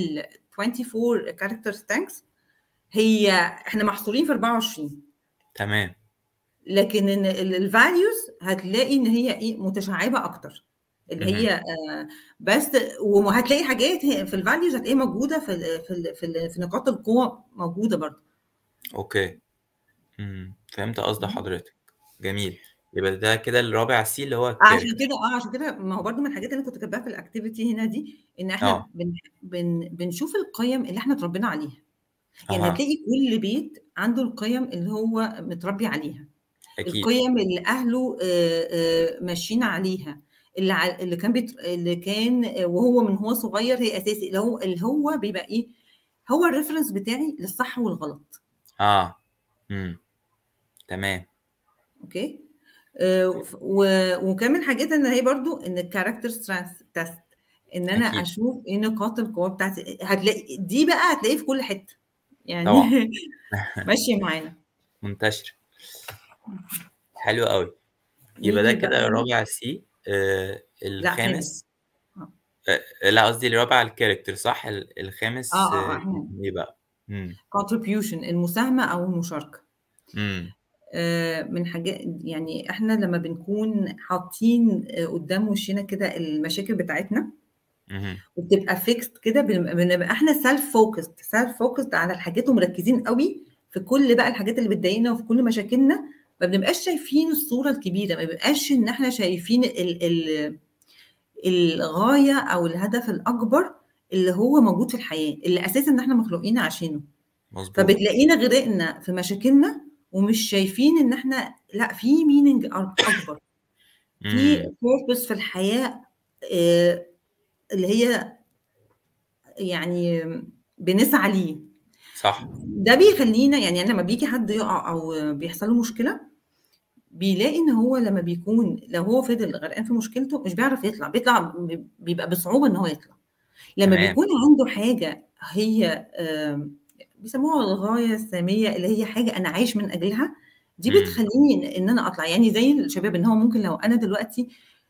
لل24 character strengths هي إحنا محصورين في 24. تمام. لكن إن ال الvalues هتلاقي إن هي إيه، متشعّبة أكتر، اللي اهم. هي آآ بس وهتلاقي حاجات هي في الvalues هتلاقيها موجودة في ال في ال في ال في نقاط القوة موجودة برضه. أوكي. إمم، فهمت قصد اهم. حضرتك، جميل. يبقى ده كده الرابع C اللي هو عشان الcharacter. كده آه، عشان كده ما هو برضه من الحاجات اللي أنا كنت كاتباها في الactivity هنا دي، إن إحنا آه. بن بن بنشوف القِيَم اللي إحنا اتربينا عليها، يعني أها. هتلاقي كل بيت عنده القِيَم اللي هو متربي عليها، أكيد. القِيَم اللي أهله آآ آآ ماشيين عليها، اللي ع اللي كان بيت اللي كان وهو من وهو صغير هي أساسي، اللي هو اللي هو بيبقى إيه، هو الreference بتاعي للصح والغلط. آه، إمم. تمام. أوكي، آآ وف و وكان من الحاجات إن هي برضه إن الcharacter strength test إن أنا أكيد. أشوف إيه نقاط القوة بتاعتي، هتلاقي دي بقى هتلاقيه في كل حتة، يعني طبعًا. ماشية معانا. منتشرة. اهم. حلو أوي. يبقى ده نيجي كده بقى الرابع C آآ لأ خامس. الخامس آه. آآ لأ قصدي الرابع الcharacter صح؟ ال آه، الخامس آه، آه، إحنا إيه بقى؟ إمم. contribution المساهمة أو المشاركة. إمم. آآ من حاجا يعني إحنا لمّا بنكون حاطين آآ قدّام وشنا كده المشاكل بتاعتنا اهم. وبتبقى fixed كده بن بنبقى إحنا self focused self focused على الحاجات ومركّزين أوي في كل بقى الحاجات اللي بتضايقنا وفي كل مشاكلنا، ما بنبقاش شايفين الصورة الكبيرة، ما بيبقاش إن إحنا شايفين ال ال الغاية أو الهدف الأكبر اللي هو موجود في الحياة، اللي أساسًا إن إحنا مخلوقين عشانه. مضبوط. فبتلاقينا غرقنا في مشاكلنا ومش شايفين إن إحنا لأ في meaning أك أكبر، في إمم. purpose في الحياة آآ اللي هي يعني بنسعى ليه. صح. ده بيخلّينا يعني أنا لمّا بييجي حد يُقع أو بيحصل له مشكلة، بيلاقي إن هو لمّا بيكون لو هو فضل غرقان في مشكلته مش بيعرف يطلع، بيطلع ب بيبقى بصعوبة إن هو يطلع. لمّا تمام. بيكون عنده حاجة هي آمم بيسموها الغاية السامية اللي هي حاجة أنا عايش من أجلها، دي إمم. بتخلّيني إن إن أنا أطلع، يعني زي الشباب إن هو ممكن لو أنا دلوقتي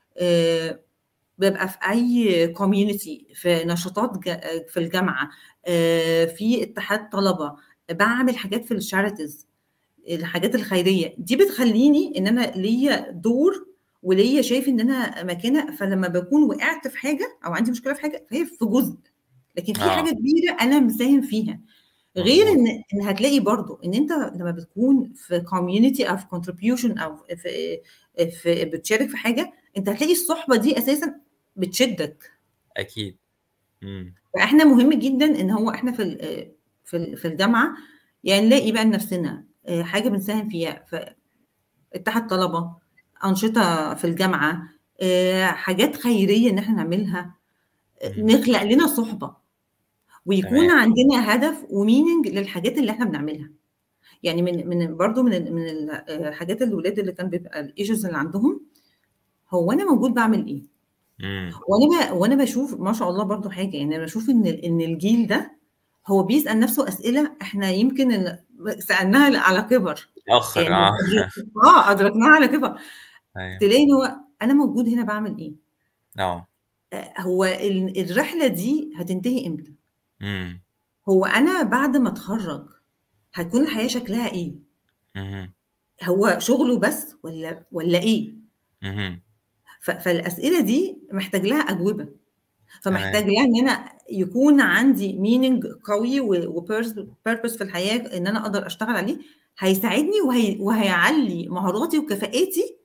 آآ بابقى في أي community في نشاطات ج في الجامعة، آآ في اتحاد طلبة، باعمل حاجات في الcharities الحاجات الخيرية، دي بتخلّيني إن أنا ليّا دور وليّا شايف إن أنا مكانة، فلمّا باكون وقعت في حاجة أو عندي مشكلة في حاجة فهي في جزء، لكن في آه. حاجة كبيرة أنا مساهم فيها. غير مضبوط. إن إن هتلاقي برضه إن أنت لمّا بتكون في community أو في contribution أو في في بتشارك في حاجة، أنت هتلاقي الصُحبة دي أساسًا بتشدّك. أكيد. إمم. فإحنا مهم جدًا إن هو إحنا في ال في ال في الجامعة يعني نلاقي بقى لنفسنا آآ حاجة بنساهم فيها، ف اتحاد طلبة، أنشطة في الجامعة، آآ حاجات خيرية إن إحنا نعملها، آآ اهم. نخلق لنا صُحبة، ويكون تمام. عندنا هدف وmeaning للحاجات اللي إحنا بنعملها. يعني من من برضه من ال من ال آآ حاجات الولاد اللي كان بيبقى الissues اللي عندهم، هو أنا موجود باعمل إيه؟ إمم. وأنا ب وأنا باشوف ما شاء الله برضه حاجة، يعني أنا باشوف إن ال إن الجيل ده هو بيسأل نفسه أسئلة إحنا يمكن ال سألناها على كِبَر، متأخر يعني آه. أدرك آه، أدركناها على كِبَر. أيوه. تلاقي إن هو أنا موجود هنا باعمل إيه؟ آه. آآ هو ال الرحلة دي هتنتهي إمتى؟ إمم. هو أنا بعد ما أتخرّج هتكون الحياة شكلها إيه؟ اهم. هو شغل وبس والّا والّا إيه؟ اهم. ف فالأسئلة دي محتاج لها أجوبة، فمحتاج تمام. لها إن أنا يكون عندي meaning قوي و وبيرس purpose في الحياة إن أنا أقدر أشتغل عليه، هيساعدني وهي وهيعلّي مهاراتي وكفاءاتي،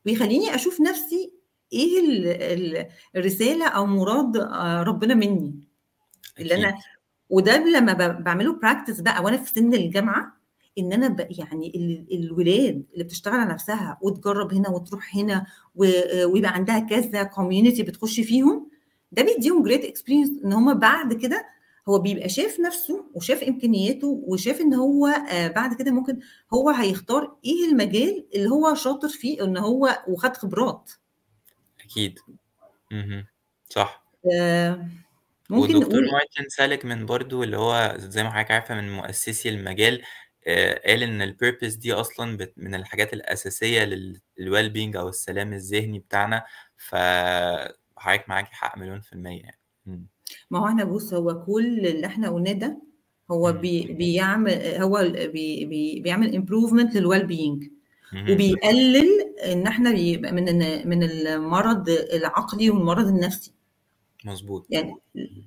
ويخلّيني أشوف نَفْسي إيه ال ال الرسالة أو مُراد آآ ربنا منّي، اللي أكيد. أنا وده لمّا ب باعمله practice بقى وأنا في سِن الجامعة، إن أنا ب يعني ال الولاد اللي بتشتغل على نَفْسها وتجرّب هنا وتروح هنا و ويبقى عندها كذا community بتخُش فيهم، ده بيدّيهم great experience إن هم بعد كده هو بيبقى شايف نَفْسه وشاف إمكانياته وشاف إن هو آآ بعد كده ممكن هو هيختار إيه المجال اللي هو شاطر فيه إن هو وخَد خبرات. أكيد. اهم. صح. آآ ممكن ودكتور نقول مارتن سيليجمان برضه اللي هو زي ما حضرتِك عارفة من مؤسسي المجال، آآ قال إن الpurpose دي أصلًا بت من الحاجات الأساسية لل الwell being أو السلام الذهني بتاعنا، فحضرتِك معاكِ حق مليون في المِيّة يعني. إمم. ما هو إحنا بُص، هو كل اللي إحنا قُلناه ده هو إمم. بي بيعم هو ال بي بي بيعمل improvement للwell being اهم. وبيقلل إن إحنا يبقى من ال من المرض العقلي والمرض النفسي. مضبوط. يعني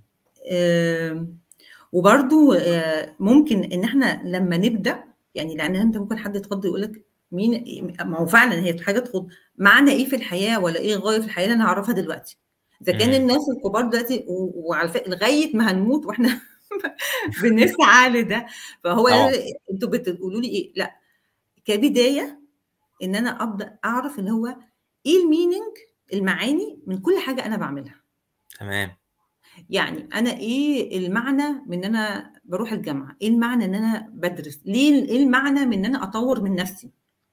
آمم وبرضه آآ ممكن إن إحنا لمّا نبدأ يعني لإن أنت ممكن حد يتخض يقول لك مين ما هو فعلًا هي حاجة تخض، معنى إيه في الحياة والّا إيه الغاية في الحياة اللي أنا هاعرفها دلوقتي. إذا كان إمم. الناس الكبار دلوقتي و وعلى فك لغاية ما هنموت وإحنا بنسعى لده، فهو طبعًا. أنتم بتقولوا لي إيه؟ لأ، كبداية إن أنا أبدأ أعرف اللي هو إيه الmeaning المعاني من كل حاجة أنا باعملها. تمام. يعني أنا إيه المعنى من إن أنا باروح الجامعة، إيه المعنى إن أنا بادرس، ليه إيه المعنى من إن أنا أطوّر من نَفْسي.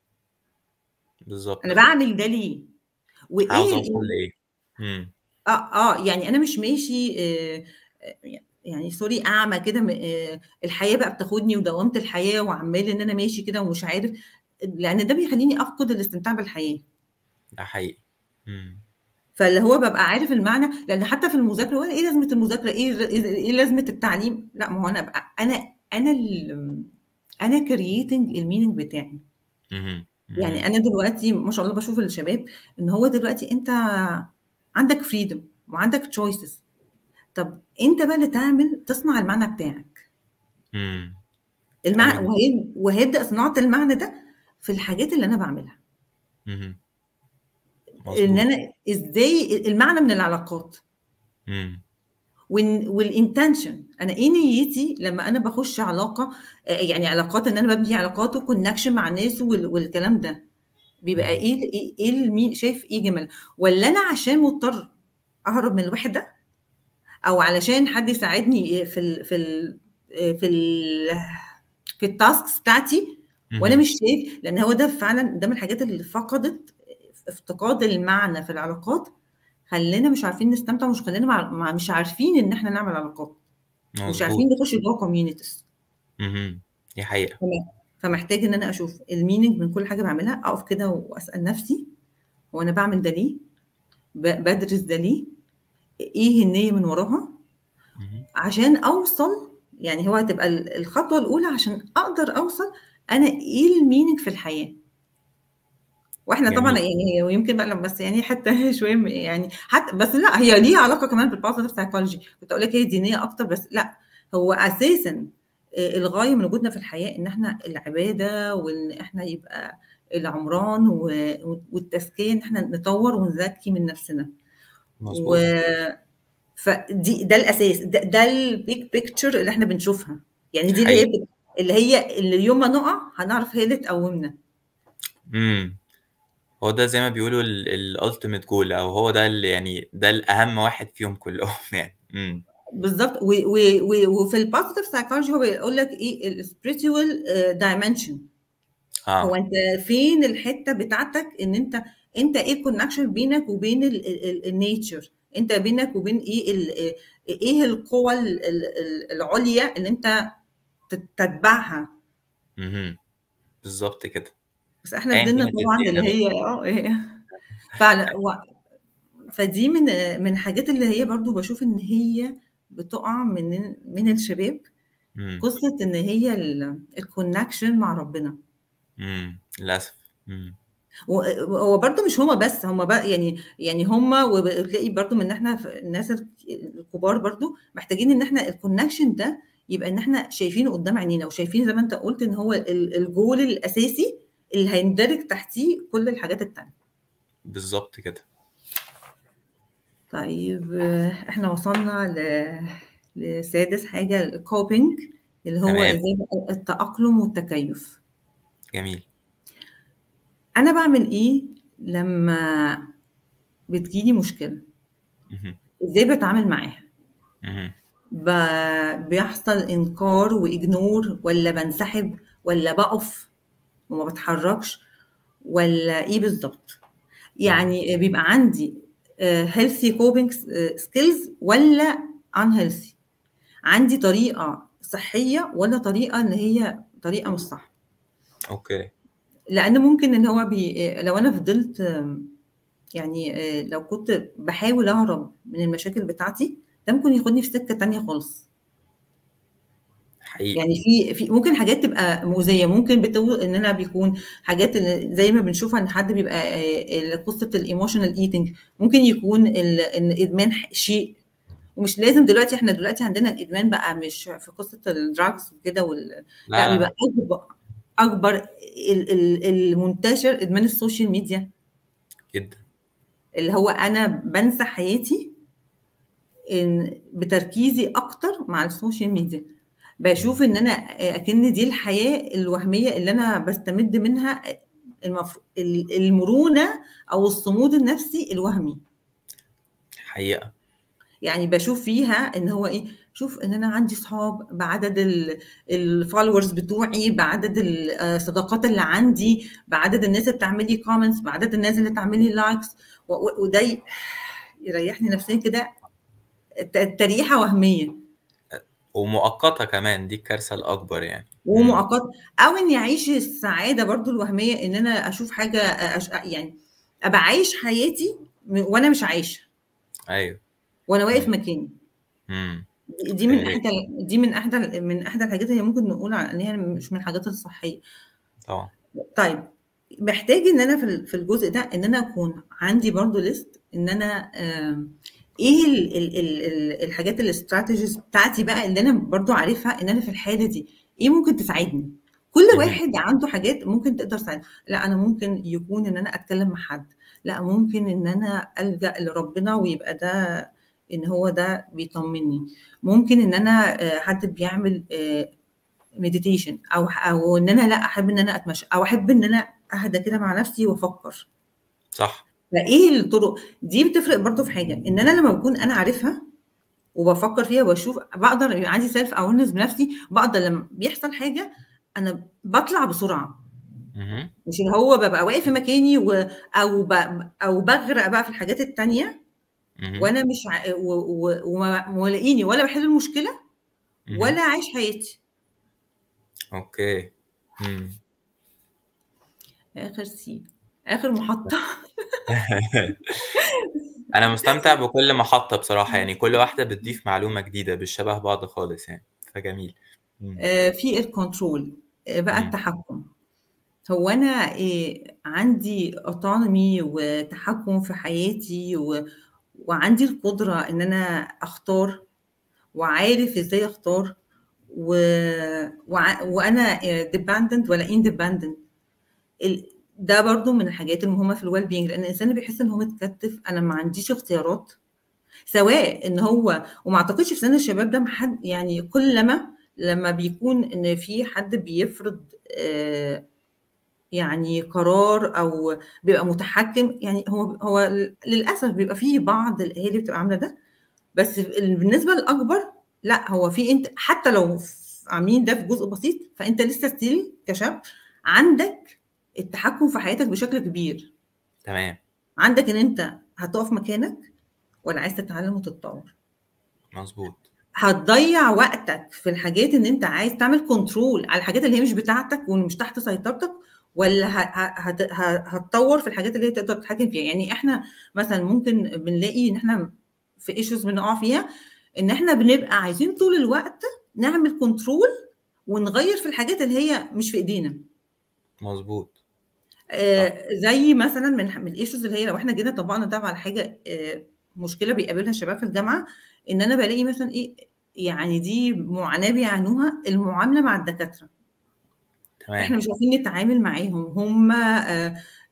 بالضبط. أنا باعمل ده ليه؟ عاوز وإيه أوصل ال لإيه. إمم. آه، آه، يعني أنا مش ماشي آآ ي يعني sorry أعمى كده م آآ الحياة بقى بتاخدني ودوّامة الحياة وعمّال إن أنا ماشي كده ومش عارف لإن ده بيخلّيني أفقد الاستمتاع بالحياة. ده حقيقي. إمم. فاللي هو بابقى عارف المعنى، لإن حتى في المذاكرة هو إيه لازمة المذاكرة، إيه ل إيه إيه لازمة التعليم، لأ ما هو أنا أبقى أنا أنا ال أنا creating الmeaning بتاعي. اهم، يعني اهم. أنا دلوقتي ما شاء الله باشوف الشباب إن هو دلوقتي أنت عندك freedom وعندك choices طَب أنت بقى اللي تعمل تصنع المعنى بتاعك. إمم. المع حلو جدًا. وهي وهيبدأ صناعة المعنى ده في الحاجات اللي أنا باعملها. اهم. إن مضبوط. أنا إزاي المعنى من العلاقات. إمم. وإن والintention أنا إيه نيّتي لمّا أنا باخُش علاقة آآ يعني علاقات إن أنا بابني علاقات وconnection مع الناس وال والكلام ده، بيبقى اهم. إيه ال إيه إيه المي شايف إيه جمال والّا أنا عشان مضطر أهرب من الوحدة أو علشان حد يساعدني في ال في ال آآ في ال في الtasks بتاعتي وأنا اهم. مش شايف لإن هو ده فعلًا ده من الحاجات اللي فقدت افتقاد المعنى في العلاقات، خلّانا مش عارفين نستمتع ومش خلّانا مع مع مش عارفين إن إحنا نعمل علاقات. مش عارفين مضبوط. نخُش جوّه communities. اهم. دي حقيقة. فم فمحتاج إن أنا أشوف الmeaning من كل حاجة باعملها، أقف كده وأسأل نَفْسي هو أنا باعمل ده ليه؟ ب بادرس ده ليه؟ إيه النيّة من وراها؟ اهم. عشان أوصل يعني هو هتبقى ال الخطوة الأولى عشان أقدر أوصل أنا إيه الmeaning في الحياة. وإحنا طبعًا جميل. يعني ويمكن بقى بس يعني حتّة شوية م يعني حتى بس لأ هي ليها علاقة كمان بالpositive psychology كنت هاقول لك هي دينية أكتر بس لأ، هو أساسًا آآ الغاية من وجودنا في الحياة إن إحنا العبادة وإن إحنا يبقى العمران و والتزكية إن إحنا نطوّر ونزكّي من نَفْسنا. و مضبوط. فدي ده الأساس، ده ده الbig picture اللي إحنا بنشوفها. يعني دي اللي هي حقيقي. بتبقى اللي هي اللي يوم ما نُقع هنعرف هي اللي تقوّمنا. إمم. هو ده زي ما بيقولوا ال الultimate goal أو هو ده ال يعني ده الأهم واحد فيهم كلّهم يعني. إمم. بالضبط. و و و وفي الpositive psychology هو بيقول لك إيه الspiritual آآ dimension. هو آه. أنت فين الحتّة بتاعتك إن أنت أنت إيه الconnection بينك وبين ال ال ال الnature أنت بينك وبين إيه ال آآ إيه القوى ال ال ال العُليا اللي أنت ت تتبعها. اهم. بالضبط كده. بس إحنا أيًا فضلنا كانت طبعًا اللي الديانة هي آه هي فعلًا و فدي من من الحاجات اللي هي برضه باشوف إن هي بتُقع من من الشباب، إمم. قصة إن هي ال الconnection مع ربنا. إمم. للأسف. إمم. و هو برضه مش هم بس، هم بقى يعني يعني هم وبتلاقي برضه من إحنا ف الناس الك الكبار برضه محتاجين إن إحنا الconnection ده يبقى إن إحنا شايفينه قدّام عينينا وشايفين زي ما أنت قُلت إن هو ال الgoal الأساسي اللي هيندرج تحتيه كل الحاجات التانية. بالضبط كده. طيب إحنا وصلنا ل لسادس حاجة الcoping اللي هو تمام. إزاي بقى التأقلم والتكيُّف. جميل. أنا باعمل إيه لمّا بتيجي لي مشكلة؟ اهم. إزاي باتعامل معاها؟ اهم. ب بيحصل إنكار وignore والّا بانسحب والّا باقف وما باتحركش والّا إيه بالضبط؟ إمم. يعني بيبقى عندي آآ healthy coping س skills والّا unhealthy؟ عندي طريقة صحية والّا طريقة اللي هي طريقة مش صح؟ أوكي. لأن ممكن إن هو بي آآ لو أنا فضلت آمم يعني آآ لو كنت باحاول أهرب من المشاكل بتاعتي، ده ممكن ياخدني في سكة تانية خالص. حقيقي. يعني في في ممكن حاجات تبقى مؤذية، ممكن بتو إن أنا بيكون حاجات ال زي ما بنشوفها إن حد بيبقى آآ ال قصة الemotional eating ممكن يكون ال إن إدمان ح شيء ومش لازم دلوقتي إحنا دلوقتي عندنا الإدمان بقى مش في قصة الdrugs وكده وال لا، لأ لا، بيبقى لأ. أكبر أكبر ال ال المنتشر إدمان السوشيال ميديا. جدًا. اللي هو أنا بانسى حياتي إن بتركيزي أكتر مع السوشيال ميديا. باشوف إمم. إن أنا آآ أكِن دي الحياة الوهمية اللي أنا باستمد منها أ المفر ال المرونة أو الصمود النفسي الوهمي. حقيقة. يعني باشوف فيها إن هو إيه، شوف إن أنا عندي صحاب بعدد ال الfollowers بتوعي، بعدد ال آآ الصداقات اللي عندي، بعدد الناس اللي بتعمل لي comments، بعدد الناس اللي تعمل لي likes و و وده ي يريحني نفسيًا كده ت تريحة وهمية. أ ومؤقتة كمان، دي الكارثة الأكبر يعني. إمم. ومؤقتة أو إني أعيش السعادة برضه الوهمية إن أنا أشوف حاجة أ أش يعني أبقى عايش حياتي م وأنا مش عايشة. أيوه. وأنا واقف إمم. مكاني. إمم. د دي من آآ إحدى ال دي من إحدى ال من إحدى الحاجات اللي ممكن نقول ع إن هي مش من الحاجات الصحية. طبعًا. طيب محتاج إن أنا في ال في الجزء ده إن أنا أكون عندي برضه list إن أنا آمم إيه ال ال ال ال الحاجات الstrategies بتاعتي بقى اللي أنا برضه عارفها إن أنا في الحالة دي إيه ممكن تساعدني؟ كل اهم. واحد عنده حاجات ممكن تقدر تساعدني، لأ أنا ممكن يكون إن أنا أتكلم مع حد، لأ ممكن إن أنا ألجأ لربنا ويبقى ده إن هو ده بيطمني، ممكن إن أنا آآ حد بيعمل آآ meditation أو ح أو إن أنا لأ أحب إن أنا أتمشى أو أحب إن أنا أهدى كده مع نفسي وأفكر. صح. فإيه الطرق؟ دي بتفرق برضه في حاجة، إن أنا لمّا باكون أنا عارفها وبافكر فيها واشوف باقدر يبقى عندي self awareness بنفسي، باقدر لمّا بيحصل حاجة أنا باطلع بسرعة. اهم. مش اللي هو بابقى واقف في مكاني و أو ب أو باغرق بقى في الحاجات التانية اهم. وأنا مش ع و و وما ولاقيني ولا باحل المشكلة اهم. ولا عايش حياتي. أوكي. إمم. آخر C آخر محطة أنا مستمتع بكل محطة بصراحة، يعني كل واحدة بتضيف معلومة جديدة، مش شبه بعض خالص يعني، فجميل. إمم. آآ في الcontrol آآ بقى إمم. التحكُّم. هو أنا آآ عندي autonomy وتحكُّم في حياتي و وعندي القدرة إن أنا أختار وعارف إزاي أختار و وع وأنا آآ dependent والّا independent ال ده برضه من الحاجات المهمة في الwell being لأن الإنسان اللي بيحس إن هو متكتِّف، أنا ما عنديش اختيارات، سواء إن هو وما أعتقدش في سِن الشباب ده ما حد يعني كلّما لمّا بيكون إن في حد بيفرض آآ يعني قرار أو بيبقى متحكِّم، يعني هو هو ل للأسف بيبقى في بعض الأهالي بتبقى عاملة ده، بس ال بالنسبة الأكبر لأ، هو في أنت حتى لو ف عاملين ده في جزء بسيط، فأنت لسه still كشاب عندك التحكُّم في حياتك بشكل كبير. تمام. عندك إن أنت هتقف مكانك والّا عايز تتعلم وتتطوّر. مضبوط. هتضيّع وقتك في الحاجات إن أنت عايز تعمل control على الحاجات اللي هي مش بتاعتك ومش تحت سيطرتك والّا ه ه هت ه هتطوّر في الحاجات اللي هي تقدر تتحكم فيها، يعني إحنا مثلًا ممكن بنلاقي إن إحنا في issues بنقع فيها، إن إحنا بنبقى عايزين طول الوقت نعمل control ونغيّر في الحاجات اللي هي مش في إيدينا. مضبوط. صح. آآ زي مثلًا من ح من الissues اللي هي لو إحنا جينا طبّقنا ده على حاجة آآ مشكلة بيقابلها الشباب في الجامعة، إن أنا بالاقي مثلًا إيه، يعني دي معاناة بيعانوها، المعاملة مع الدكاترة. إحنا تمام. مش عارفين نتعامل معاهم، هم آآ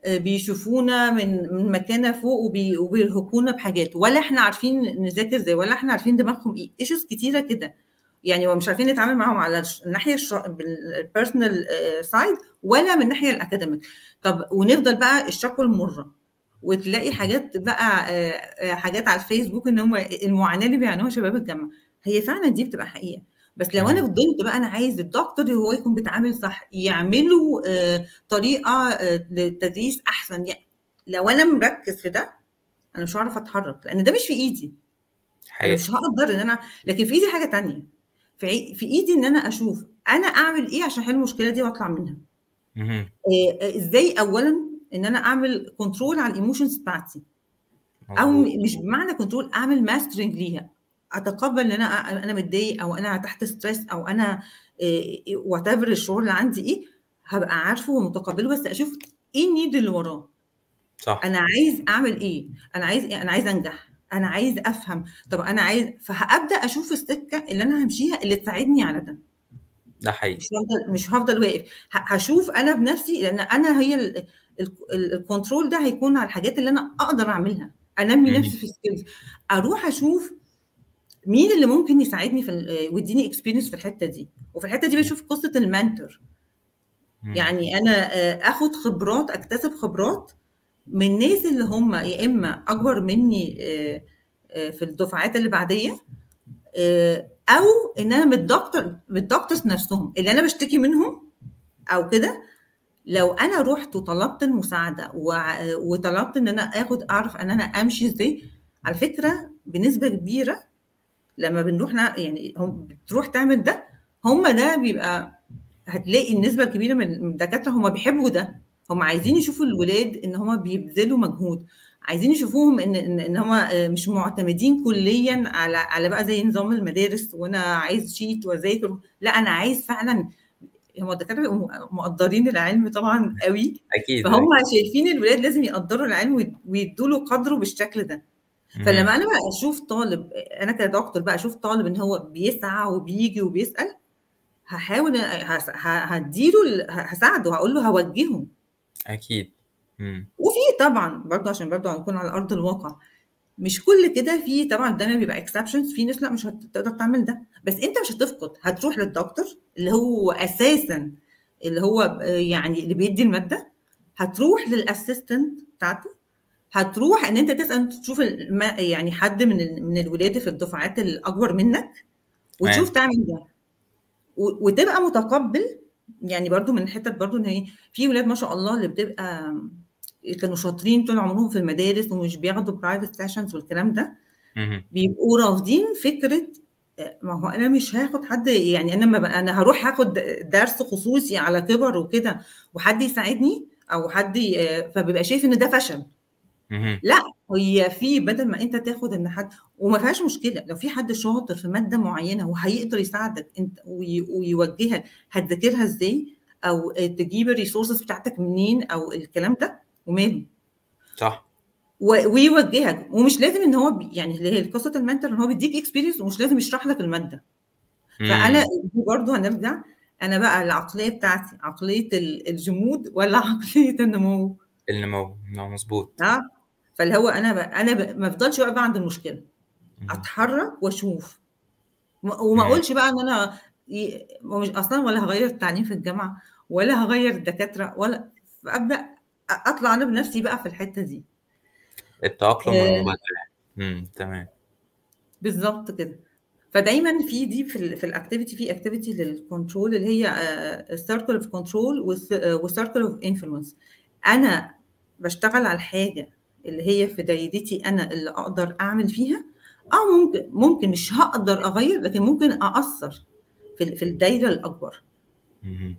آه، بيشوفونا من من مكانه فوق وبي- وبيرهقونا بحاجات ولا احنا عارفين نذاكر ازاي ولا احنا عارفين دماغهم ايه ايشوز كتيره كده يعني ومش عارفين نتعامل معاهم على الش- الناحيه البيرسونال سايد ولا من الناحيه الاكاديميك طب ونفضل بقى الشكوى المره وتلاقي حاجات بقى آه، آه، حاجات على الفيسبوك ان هم المعاناه اللي بيعانوها شباب الجامعه هي فعلا دي بتبقى حقيقه بس لو انا مم. فضلت بقى انا عايز الدكتور اللي هو يكون بيتعامل صح يعملوا آه، طريقه آه، للتدريس احسن يعني لو انا مركز في ده انا مش هعرف اتحرك لان ده مش في ايدي انا حقيقي مش هقدر ان انا لكن في ايدي حاجه تانية في عي- في ايدي ان انا اشوف انا اعمل ايه عشان احل المشكله دي واطلع منها مهم. آه، آه، ازاي اولا ان انا اعمل كنترول على الايموشنز بتاعتي او مظبوط م- مش بمعنى كنترول اعمل ماسترنج ليها اتقبل ان انا انا متضايق او انا تحت ستريس او انا وات ايفر الشعور اللي عندي ايه هبقى عارفه ومتقبله بس اشوف ايه النيد اللي وراه صح انا عايز اعمل ايه انا عايز إيه؟ انا عايز انجح انا عايز افهم طب انا عايز فهبدا اشوف السكه اللي انا همشيها اللي تساعدني على ده ده حقيقي مش هفضل مش هفضل واقف ه- هشوف انا بنفسي لان انا هي ال- ال- ال- الكنترول ده هيكون على الحاجات اللي انا اقدر اعملها انمي مهم. نفسي في سكيلز اروح اشوف مين اللي ممكن يساعدني في ال- ويديني اكسبيرينس في الحته دي وفي الحته دي بشوف قصه المنتور مم. يعني انا آه، اخد خبرات اكتسب خبرات من الناس اللي هم يا اما اكبر مني آه، آه، في الدفعات اللي بعديه آه، او ان انا من الدكتور من الدكتورز نفسهم اللي انا بشتكي منهم او كده لو انا رحت وطلبت المساعده وع- وطلبت ان انا اخد اعرف ان انا امشي ازاي على فكره بنسبه كبيره لما بنروح نع- يعني هم بتروح تعمل ده هم ده بيبقى هتلاقي النسبه الكبيره من من الدكاتره هم بيحبوا ده هم عايزين يشوفوا الولاد ان هم بيبذلوا مجهود عايزين يشوفوهم ان ان, إن هم مش معتمدين كليا على على بقى زي نظام المدارس وانا عايز شيت واذاكر لا انا عايز فعلا هم الدكاتره بيبقوا مقدرين العلم طبعا قوي اكيد فهم شايفين الولاد لازم يقدروا العلم ويدوا له قدره بالشكل ده مهم. فلما انا بقى اشوف طالب انا كدكتور بقى اشوف طالب ان هو بيسعى وبيجي وبيسال هحاول هس- ه- هديله ال- ه- هساعده هقول له هوجهه اكيد مم. وفي طبعا برضه عشان برضه هنكون على ارض الواقع مش كل كده في طبعا دايما بيبقى اكسبشنز في ناس لا مش هتقدر تعمل ده بس انت مش هتفقد هتروح للدكتور اللي هو اساسا اللي هو يعني اللي بيدي الماده هتروح للاسيستنت بتاعته هتروح ان انت تسال تشوف الم- يعني حد من ال- من الولاد في الدفعات الاكبر منك وتشوف تعمل ده و- وتبقى متقبل يعني برضو من حته برضو ان هي في ولاد ما شاء الله اللي بتبقى كانوا شاطرين طول عمرهم في المدارس ومش بياخدوا برايفت سيشنز والكلام ده مهم. بيبقوا رافضين فكره آه، ما هو انا مش هاخد حد يعني انا ما بقى انا هروح هاخد درس خصوصي على كبر وكده وحد يساعدني او حد ي- آه، فبيبقى شايف ان ده فشل مهم. لا هي في بدل ما انت تاخد ان حد وما فيهاش مشكله لو في حد شاطر في ماده معينه وهيقدر يساعدك انت وي- ويوجهك هتذاكرها ازاي او تجيب الريسورسز بتاعتك منين او الكلام ده وماله صح و- ويوجهك ومش لازم ان هو بي يعني اللي هي قصه المنتور ان هو بيديك اكسبيرينس ومش لازم يشرح لك الماده فانا مم. دي برضه هنرجع انا بقى العقليه بتاعتي عقليه ال- الجمود ولا عقليه النمو النمو لا مظبوط ها فاللي هو انا بقى انا بقى ما افضلش واقفه عند المشكله مم. اتحرك واشوف م- وما مم. اقولش بقى ان انا ي- مش اصلا ولا هغير التعليم في الجامعه ولا هغير الدكاتره ولا ابدا اطلع انا بنفسي بقى في الحته دي التأقلم آه، والمبادرة امم تمام بالظبط كده فدايما في دي في ال في الاكتيفيتي في اكتيفيتي للكنترول اللي هي السيركل اوف كنترول والسيركل اوف انفلونس انا بشتغل على الحاجه اللي هي في دايرتي انا اللي اقدر اعمل فيها اه ممكن ممكن مش هقدر اغير لكن ممكن ااثر في ال- في الدايره الاكبر مهم.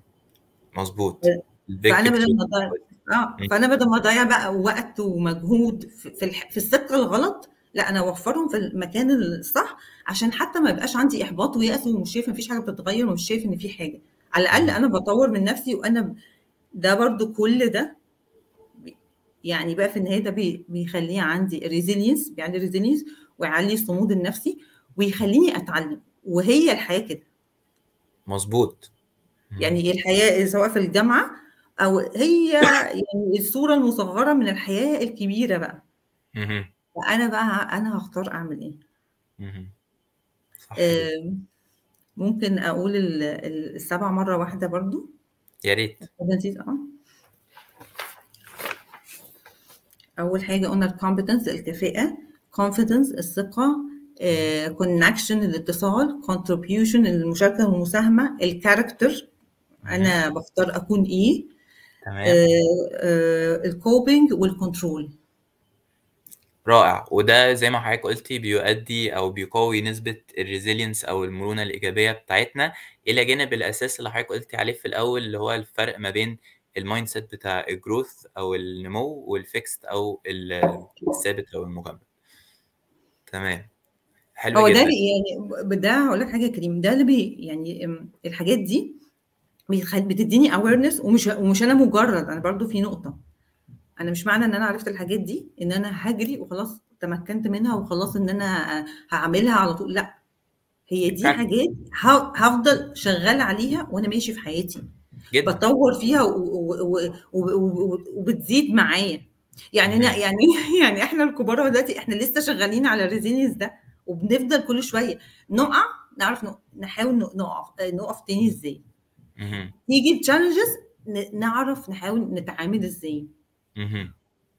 مظبوط فانا البيج بدل ما اضيع اه مم. فانا بدل ما اضيع بقى وقت ومجهود في في, الح... في السكه الغلط لا انا اوفرهم في المكان الصح عشان حتى ما يبقاش عندي احباط ويأس ومش شايف ان مفيش حاجه بتتغير ومش شايف ان في حاجه على الاقل انا بطور من نفسي وانا ب- ده برضو كل ده بي- يعني بقى في النهايه ده بي... بيخليه عندي ريزيلينس بيعلي ريزيلينس ويعلي الصمود النفسي ويخليني اتعلم وهي الحياه كده مظبوط مم. يعني الحياه سواء في الجامعه أو هي يعني الصورة المصغّرة من الحياة الكبيرة بقى. اهم. فأنا بقى أنا هاختار أعمل إيه. اهم. صح جدًا. آمم، ممكن أقول ال ال ال7 مرّة واحدة برضه؟ يا ريت. لذيذ آه. أول حاجة قُلنا الcompetence الكفاءة، confidence الثقة، آآ connection الاتصال، contribution المشاركة والمساهمة، الcharacter اهم. أنا باختار أكون إيه، تمام. آآ آآ الcoping والcontrol. رائع، وده زي ما حضرتِك قُلتِ بيؤدي أو بيقوي نسبة الresilience أو المرونة الإيجابية بتاعتنا، إلى جانب الأساس اللي حضرتِك قُلتِ عليه في الأول، اللي هو الفرق ما بين الmindset بتاع الgrowth أو النمو والfixed أو ال الثابت أو المجمد. تمام، حلو هو ده جدًا. اللي يعني ب ده هاقول لك حاجة يا كريم، ده اللي بي يعني آمم الحاجات دي بيخ بتدّيني awareness ومش ومش أنا مجرّد، أنا برضه في نقطة، أنا مش معنى إن أنا عرفت الحاجات دي إن أنا هاجري وخلاص تمكنت منها وخلاص إن أنا هاعملها على طول، لأ، هي دي فعلًا. حاجات ه هافضل شغّالة عليها وأنا ماشي في حياتي، جدًا. باطوّر فيها و و و و و وبتزيد معايا، يعني أنا اهم. يعني يعني إحنا الكبار أهو دلوقتي إحنا لسه شغّالين على الresilience ده، وبنفضل كل شوية نُقع نعرف ن نحاول ن نُقف نُقف تاني إزاي. اهم. تيجي الchallenges ن نعرف نحاول نتعامل إزاي. اهم.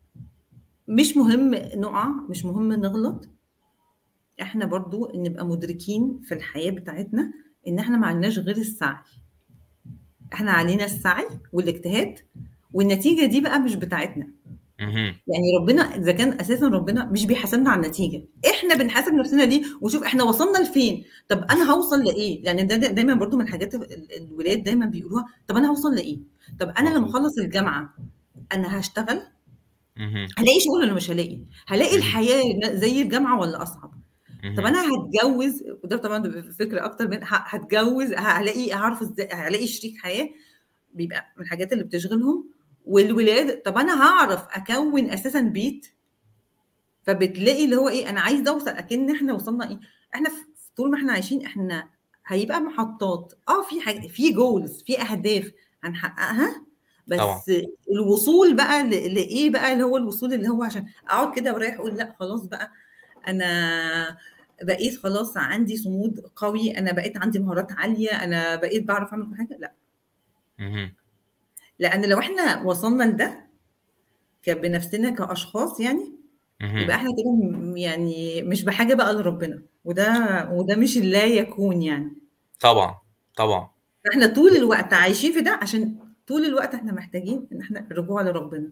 مش مهم نُقع، مش مهم نغلط، إحنا برضه نبقى مدركين في الحياة بتاعتنا إن إحنا ما عليناش غير السعي. إحنا علينا السعي والاجتهاد، والنتيجة دي بقى مش بتاعتنا. اهم. يعني ربنا إذا كان أساسًا ربنا مش بيحاسبنا على النتيجة، إحنا بنحاسب نفسنا ليه وشوف إحنا وصلنا لفين، طب أنا هاوصل لإيه؟ يعني ده د دايمًا برضه من الحاجات ال الولاد دايمًا بيقولوها، طب أنا هاوصل لإيه؟ طب أنا لمّا مضبوط. أخلّص الجامعة أنا هاشتغل؟ اهم. هالاقي شغل والّا مش هالاقي؟ هالاقي اهم. الحياة ن زي الجامعة والّا أصعب؟ طب اهم. أنا هاتجوّز وده طبعًا بيبقى فكرة أكتر من ه هاتجوّز هالاقي هاعرف إزاي هالاقي شريك حياة، بيبقى من الحاجات اللي بتشغلهم، والولاد طب أنا هاعرف أكوّن أساسًا بيت؟ فبتلاقي اللي هو إيه، أنا عايزة أوصل أكِن إحنا وصلنا إيه، إحنا ف طول ما إحنا عايشين إحنا هيبقى محطات، آه في حاج في goals في أهداف هنحققها، طبعًا. بس الوصول بقى ل لإيه بقى اللي هو الوصول اللي هو عشان أقعد كده وأريّح أقول لأ خلاص بقى أنا بقيت خلاص عندي صمود قوي، أنا بقيت عندي مهارات عالية، أنا بقيت باعرف أعمل كل حاجة، لأ. اهم. لأن لو إحنا وصلنا لده ك بنفسنا كأشخاص يعني، يبقى اهم. إحنا كده م يعني مش بحاجة بقى لربنا، وده وده مش اللا يكون يعني. طبعًا، طبعًا. فإحنا طول الوقت عايشين في ده عشان طول الوقت إحنا محتاجين إن إحنا الرجوع لربنا.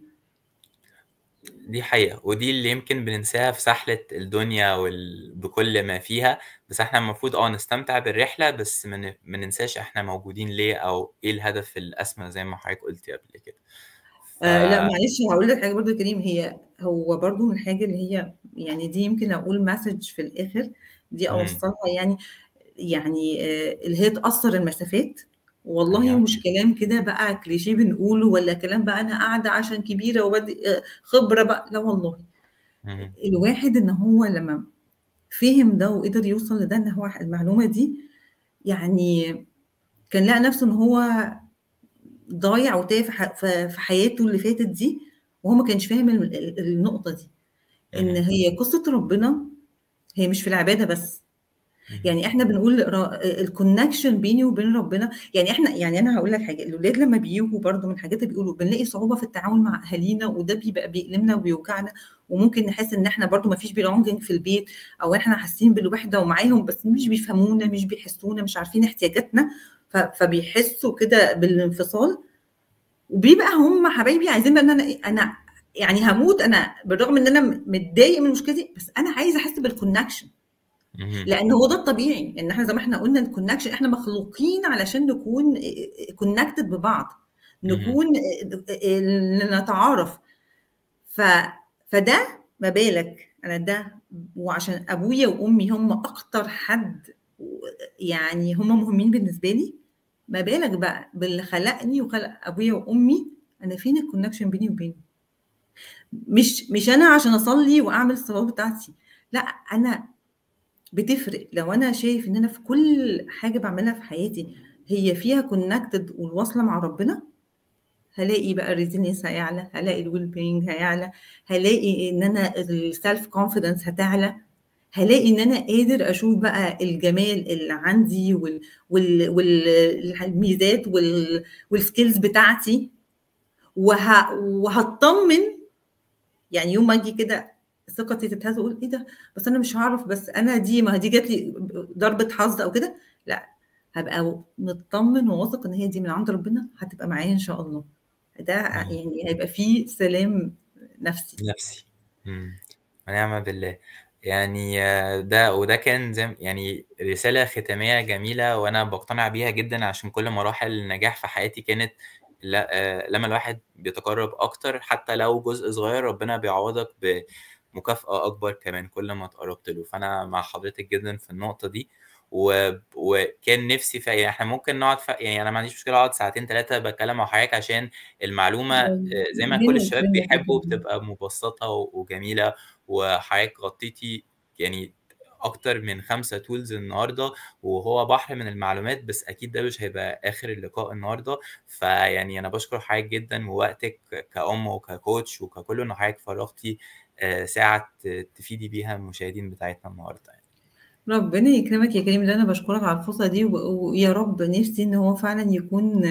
دي حقيقة، ودي اللي يمكن بننساها في سحلة الدنيا وال بكل ما فيها، بس إحنا المفروض آه نستمتع بالرحلة، بس ما ن ما ننساش إحنا موجودين ليه أو إيه الهدف الأسمى زي ما حضرتِك قُلتِ قبل كده. ف آآ لأ معلش هاقول لك حاجة برضه يا كريم، هي هو برضه من الحاجة اللي هي يعني دي يمكن أقول message في الآخر، دي إمم. أوصّلها يعني يعني آآ اللي هي تقصّر المسافات، والله أيوه. مش كلام كده بقى كليشيه بنقوله ولا كلام بقى أنا قاعدة عشان كبيرة وبادئ آآ خبرة بقى، لا والله. اهم. الواحد إن هو لمّا فِهِم ده وقدر يوصل لده إن هو ح المعلومة دي، يعني كان لقى نفسه إن هو ضايع وتايه في ح في في حياته اللي فاتت دي، وهو ما كانش فاهم ال ال النقطة دي، إن اهم. هي قصة ربنا هي مش في العبادة بس. اهم. يعني إحنا بنقول ر الconnection بيني وبين ربنا يعني إحنا يعني أنا هاقول لك حاجة، الولاد لمّا بييجوا برضه من الحاجات اللي بيقولوا بنلاقي صعوبة في التعامل مع أهالينا وده بيبقى بيألمنا وبيوجعنا، وممكن نحس إن إحنا برضه ما فيش belonging في البيت، أو إحنا حاسين بالوحدة ومعاهم بس مش بيفهمونا، مش بيحسونا، مش عارفين احتياجاتنا، ف فبيحسوا كده بالانفصال، وبيبقى هُم حبايبي عايزين بقى إن أنا إيه، أنا يعني هاموت أنا بالرغم إن أنا م متضايق من المشكلة دي، بس أنا عايزة أحس بالconnection. اهم. لأن هو ده الطبيعي، إن إحنا زي ما إحنا قُلنا الconnection إحنا مخلوقين علشان نكون آآ connected ببعض، اهم. نكون آآ آآ نتعارف. ف فده ما بالك أنا ده وعشان أبويا وأمي هم أكتر حد و يعني هم مهمين بالنسبة لي، ما بالك بقى باللي خلقني وخلق أبويا وأمي، أنا فين الconnection بيني وبينه؟ مش مش أنا عشان أصلّي وأعمل الصلوات بتاعتي، لأ أنا بتفرق لو أنا شايف إن أنا في كل حاجة باعملها في حياتي هي فيها connected والواصلة مع ربنا، هالاقي بقى الresilience هيعلى، هالاقي الwell being هيعلى، هالاقي إن أنا الself confidence هتعلى، هالاقي إن أنا قادر أشوف بقى الجمال اللي عندي وال وال وال الميزات وال والskills بتاعتي، وه وهاتطمن يعني يوم ما آجي كده ثقتي تتهز وأقول إيه ده! بس أنا مش هاعرف بس أنا دي ما هي دي جات لي ب ضربة حظ أو كده، لأ، هابقى متطمن وواثق إن هي دي من عند ربنا هتبقى معايا إن شاء الله. ده إمم. يعني هيبقى في سلام نفسي. نفسي. إمم. ونعم بالله. يعني ده وده كان زي م يعني رسالة ختامية جميلة وأنا باقتنع بيها جدًا عشان كل مراحل النجاح في حياتي كانت ل آآ لمّا الواحد بيتقرّب أكتر حتى لو جزء صغير ربنا بيعوّضك بمكافأة أكبر كمان كل ما اتقرّبت له، فأنا مع حضرتِك جدًا في النقطة دي، وب وكان نفسي ف يعني إحنا ممكن نقعد ف يعني أنا ما عنديش مشكلة أقعد ساعتين 3 باتكلم مع حضرتك عشان المعلومة آآ زي ما كل الشباب بيحبوا بتبقى مبسّطة وجميلة، وحضرتك غطيتِ يعني أكتر من 5 tools النهارده، وهو بحر من المعلومات، بس أكيد ده مش هيبقى آخر اللقاء النهارده، فيعني أنا باشكر حضرتك جدًا ووقتِك كأم وكcoach وككل إن حضرتك فرّغتِ آآ ساعة ت تفيدي بيها المشاهدين بتاعتنا النهارده يعني. ربنا يكرمك يا كريم، ده أنا باشكرك على الفرصة دي و ويا رب نفسي إن هو فعلًا يكون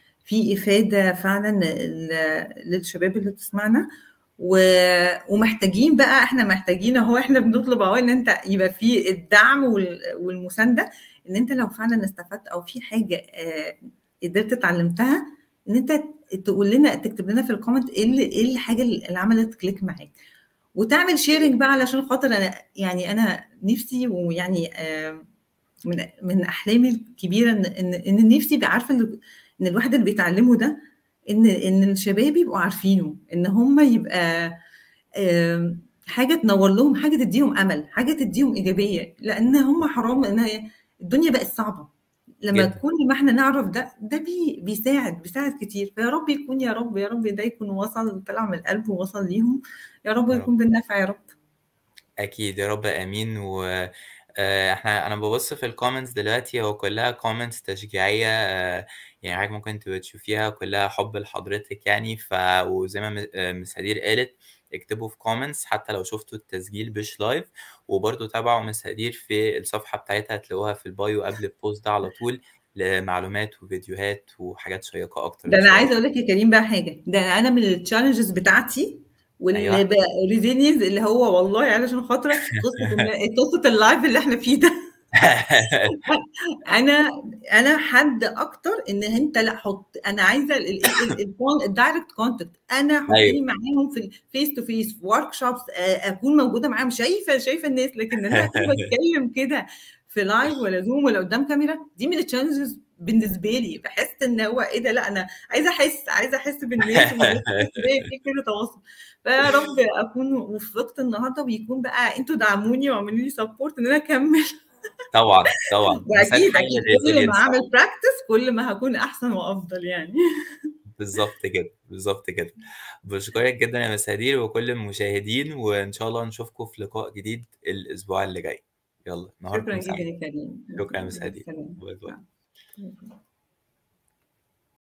في إفادة فعلًا ل للشباب اللي بتسمعنا، و ومحتاجين بقى إحنا محتاجين أهو إحنا بنطلب أهو إن أنت يبقى في الدعم وال والمساندة، إن أنت لو فعلًا استفدت أو في حاجة آآ قدرت اتعلمتها، إن أنت تقول لنا تكتب لنا في الcomment إيه ال إيه الحاجة اللي عملت click معاك، وتعمل sharing بقى علشان خاطر أنا يعني أنا نفسي ويعني آآ من من أحلامي الكبيرة إن إن إن نفسي أبقى عارفة إن إن الواحد اللي بيتعلمه ده إن إن الشباب يبقوا عارفينه، إن هم يبقى آمم حاجة تنوّر لهم، حاجة تدّيهم أمل، حاجة تدّيهم إيجابية، لإن هم حرام إن هي الدنيا بقت صعبة، لمّا جدًا. كل ما إحنا نعرف ده، ده بي بيساعد، بيساعد كتير، فيا رب يكون يا رب، يا رب ده يكون وصل طلع من القلب ووصل ليهم، يا رب يا رب. يكون بالنفع يا رب. أكيد يا رب آمين، و آآ إحنا أنا بابُص في الcomments دلوقتي هو كلّها comments تشجيعية يعني حضرتِك ممكن تبقي تشوفيها كلّها حُب لحضرتِك يعني، ف وزي ما م آآ مس هدير قالت اكتبوا في comments حتى لو شُفتوا التسجيل مش live وبرضه تابعوا مس هدير في الصفحة بتاعتها هتلاقوها في الbio قبل الpost ده على طول لمعلومات وفيديوهات وحاجات شيّقة أكتر ده إن أنا شاء عايزة الله. أقول لك يا كريم بقى حاجة، ده أنا من الchallenges بتاعتي واللي أيوه. ب resilience اللي هو والله علشان خاطرك قصة إن قصة الlive اللي إحنا فيه ده أنا أنا حد أكتر إن أنت لأ حُط أنا عايزة ال ال ال الcon الdirect contact أنا حُطّني أيوه. معاهم في الface to face في workshops آآ أكون موجودة معاهم شايفة شايفة الناس، لكن إن أنا أكون باتكلم كده في live والّا Zoom والّا قدّام كاميرا، دي من الchallenges بالنسبة لي، باحس إن هو إيه ده لأ أنا عايزة أحس، عايزة أحس بالناس والناس تحس بيّا في كده تواصل، فيا رب أكون وفّقت النهارده ويكون بقى أنتم دعموني واعملوا لي support إن أنا أكمّل طبعًا، طبعًا، مثال وأكيد، حي أكيد كل ما للresilience أعمل طبعًا. practice كل ما هاكون أحسن وأفضل يعني. بالضبط كده، بالضبط كده. باشكرِك جدًا يا مس هدير وكل المشاهدين، وإن شاء الله نشوفكم في لقاء جديد الأسبوع اللي جاي. يالّا شكرًا نهاركم جدًا سعيد. يا كريم، شكرًا يا مع مس هدير. السلامة. باي، باي. مع